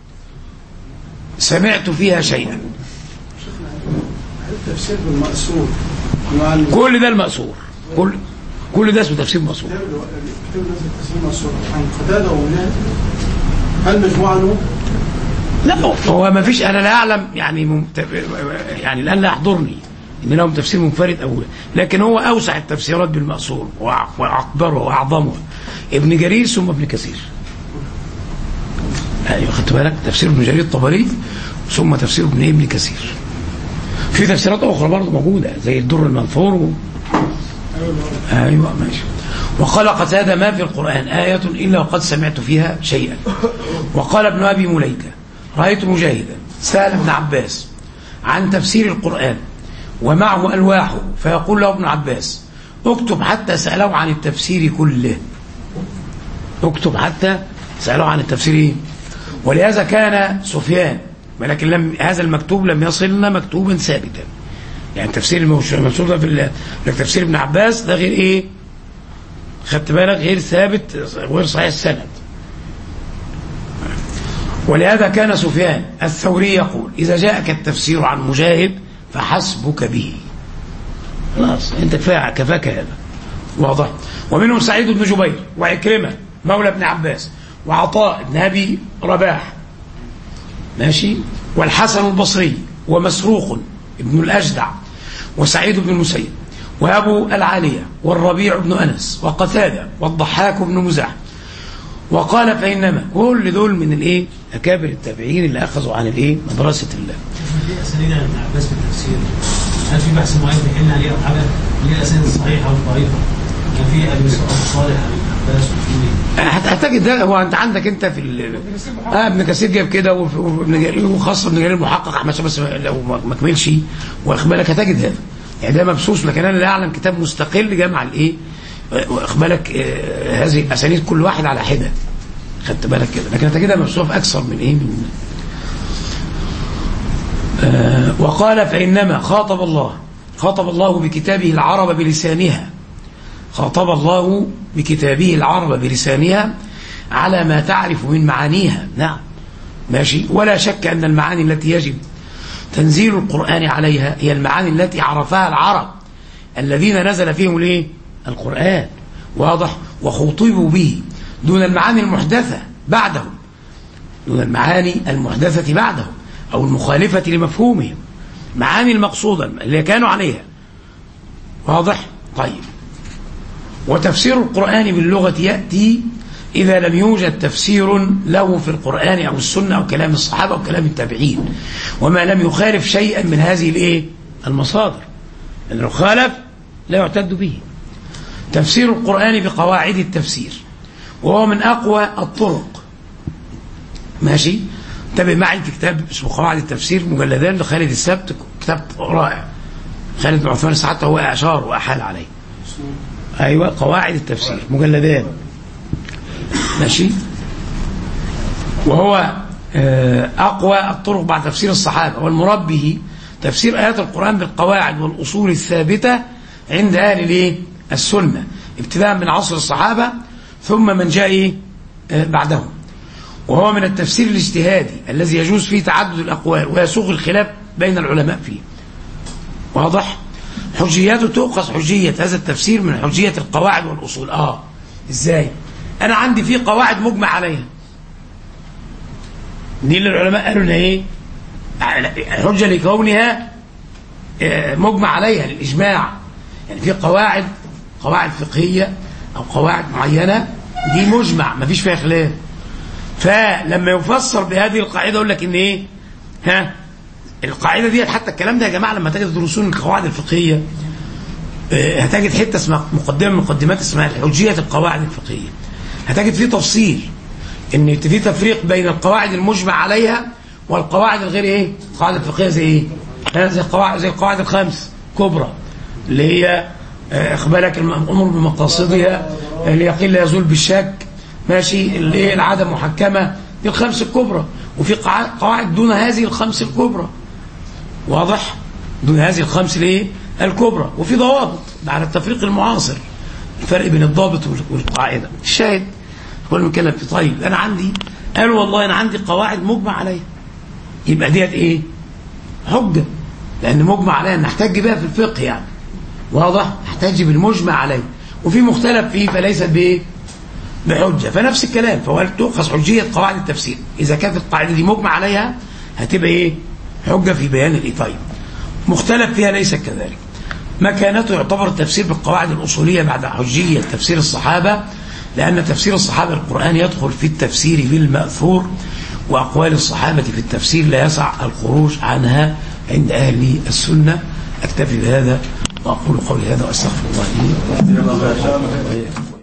سمعت فيها شيئا التفسير بالمأسور كل ده المأسور كل كل ده اسمه تفسير مأسور كتاب نزل تفسير مأسور عن قتادة ومجاهد هل مجموعة له؟ لا هو ما فيش انا لا اعلم يعني ممت... يعني الان لا يحضرني ان لهم تفسير منفرد او لكن هو اوسع التفسيرات بالمأسور وأع- واكبرها واعظمها ابن جرير ثم ابن كثير ايوه خدت بالك تفسير ابن جرير الطبري ثم تفسير ابن ابن كثير في تفسيرات اخرى برضه موجوده زي الدر المنثور و... ايوه ماشي وقال قتاده ما في القران ايه الا وقد سمعت فيها شيئا وقال ابن ابي مليكه رايت مجاهدا سال ابن عباس عن تفسير القران ومعه الواحه فيقول له ابن عباس اكتب حتى سالوه عن التفسير كله اكتب حتى سالوه عن التفسير إيه؟ ولهذا كان سفيان ولكن لم هذا المكتوب لم يصلنا مكتوبا ثابتا يعني تفسير الموش- المنصوب ده في ال- لك تفسير ابن عباس ده غير ايه خدت بالك غير ثابت غير صحيح السند ولهذا كان سفيان الثوري يقول إذا جاءك التفسير عن مجاهد فحسبك به خلاص انت كفايه كفاك هذا واضح ومنهم سعيد بن جبير وعكرمه مولى ابن عباس وعطاء بن ابي رباح ماشي والحسن البصري ومسروق ابن الأجدع وسعيد بن المسيب وأبو العالية والربيع بن أنس وقتادة والضحاك بن مزاح وقال فإنما كل دول من الإيه أكابر التابعين اللي أخذوا عن الإيه مدرسة الله في اسانيد عن ابن عباس في التفسير هل في بحث معين بيحل عليه او حاجه اللي هي اسانيد صحيحه وضعيفه كان في ابي صالح عن ابن عباس وفي هت- هتجد ده هو انت عندك انت في ال... اه ابن كثير جايب كده وف- وابن جرير وخاصه ابن جرير المحقق احمد شاه بس لو ما ما كملش واخد بالك هتجد هذا يعني ده مبسوط لكن انا لا اعلم كتاب مستقل جمع الايه آه، واخد بالك آه، هذه الاسانيد كل واحد على حده خدت بالك كده لكن هتجدها مبسوطه في اكثر من ايه من آه، وقال فانما خاطب الله خاطب الله بكتابه العرب بلسانها خاطب الله بكتابه العرب بلسانها على ما تعرف من معانيها نعم ماشي ولا شك أن المعاني التي يجب تنزيل القرآن عليها هي المعاني التي عرفها العرب الذين نزل فيهم الايه القرآن واضح وخوطبوا به دون المعاني المحدثة بعدهم دون المعاني المحدثة بعدهم أو المخالفة لمفهومهم معاني المقصودة اللي كانوا عليها واضح؟ طيب وتفسير القرآن باللغة يأتي إذا لم يوجد تفسير له في القرآن أو السنة أو كلام الصحابة أو كلام التابعين وما لم يخالف شيئا من هذه الإيه؟ المصادر لأن لو خالف لا يعتد به تفسير القرآن بقواعد التفسير وهو من أقوى الطرق ماشي انتبه معي في كتاب اسمه قواعد التفسير مجلدان لخالد السبت كتاب رائع خالد بن عثمان حتى هو أشار وأحال عليه أيوة قواعد التفسير مجلدان ماشي وهو آه، أقوى الطرق بعد تفسير الصحابة والمراد به تفسير آيات القرآن بالقواعد والأصول الثابتة عند أهل الإيه؟ السنة ابتداء من عصر الصحابة ثم من جاء إيه؟ آه، بعدهم وهو من التفسير الاجتهادي الذي يجوز فيه تعدد الأقوال ويسوغ الخلاف بين العلماء فيه واضح حجياته تؤخذ حجية هذا التفسير من حجية القواعد والأصول آه إزاي أنا عندي فيه قواعد مجمع عليها دي اللي العلماء قالوا إنها إيه حجة لكونها آه، مجمع عليها للإجماع يعني في قواعد قواعد فقهية أو قواعد معينة دي مجمع ما فيش فيها خلاف فلما يفسر بهذه القاعدة يقول لك إن إيه ها القاعدة دي حتى الكلام ده يا جماعة لما تجد تدرسون القواعد الفقهية آه، هتجد حتة اسمها مقدمة من مقدمات اسمها حجية القواعد الفقهية هتجد فيه تفصيل ان في تفريق بين القواعد المجمع عليها والقواعد الغير ايه القواعد الفقهيه زي ايه ها، زي القواعد زي القواعد الخمس كبرى اللي هي آه، اخبارك الامور بمقاصدها اليقين لا يزول بالشك ماشي اللي هي العاده محكمه دي الخمس الكبرى وفي قواعد- قواعد دون هذه الخمس الكبرى واضح دون هذه الخمس الايه الكبرى وفي ضوابط على التفريق المعاصر الفرق بين الضابط وال- والقاعده الشاهد هو اللي بنتكلم فيه طيب انا عندي قال والله انا عندي قواعد مجمع عليها يبقى ديت ايه حجه لان مجمع عليها نحتاج بها في الفقه يعني واضح نحتاج بالمجمع عليه وفي مختلف فيه فليست بايه بحجه فنفس الكلام فهو تؤخذ حجيه قواعد التفسير اذا كانت القاعده دي مجمع عليها هتبقى ايه حجه في بيان الايه طيب مختلف فيها ليس كذلك مكانته يعتبر التفسير بالقواعد الأصولية بعد حجية تفسير الصحابة لأن تفسير الصحابة القرآن يدخل في التفسير بالمأثور وأقوال الصحابة في التفسير لا يسع الخروج عنها عند أهل السنة أكتفي بهذا وأقول قولي هذا وأستغفر الله لي ولكم.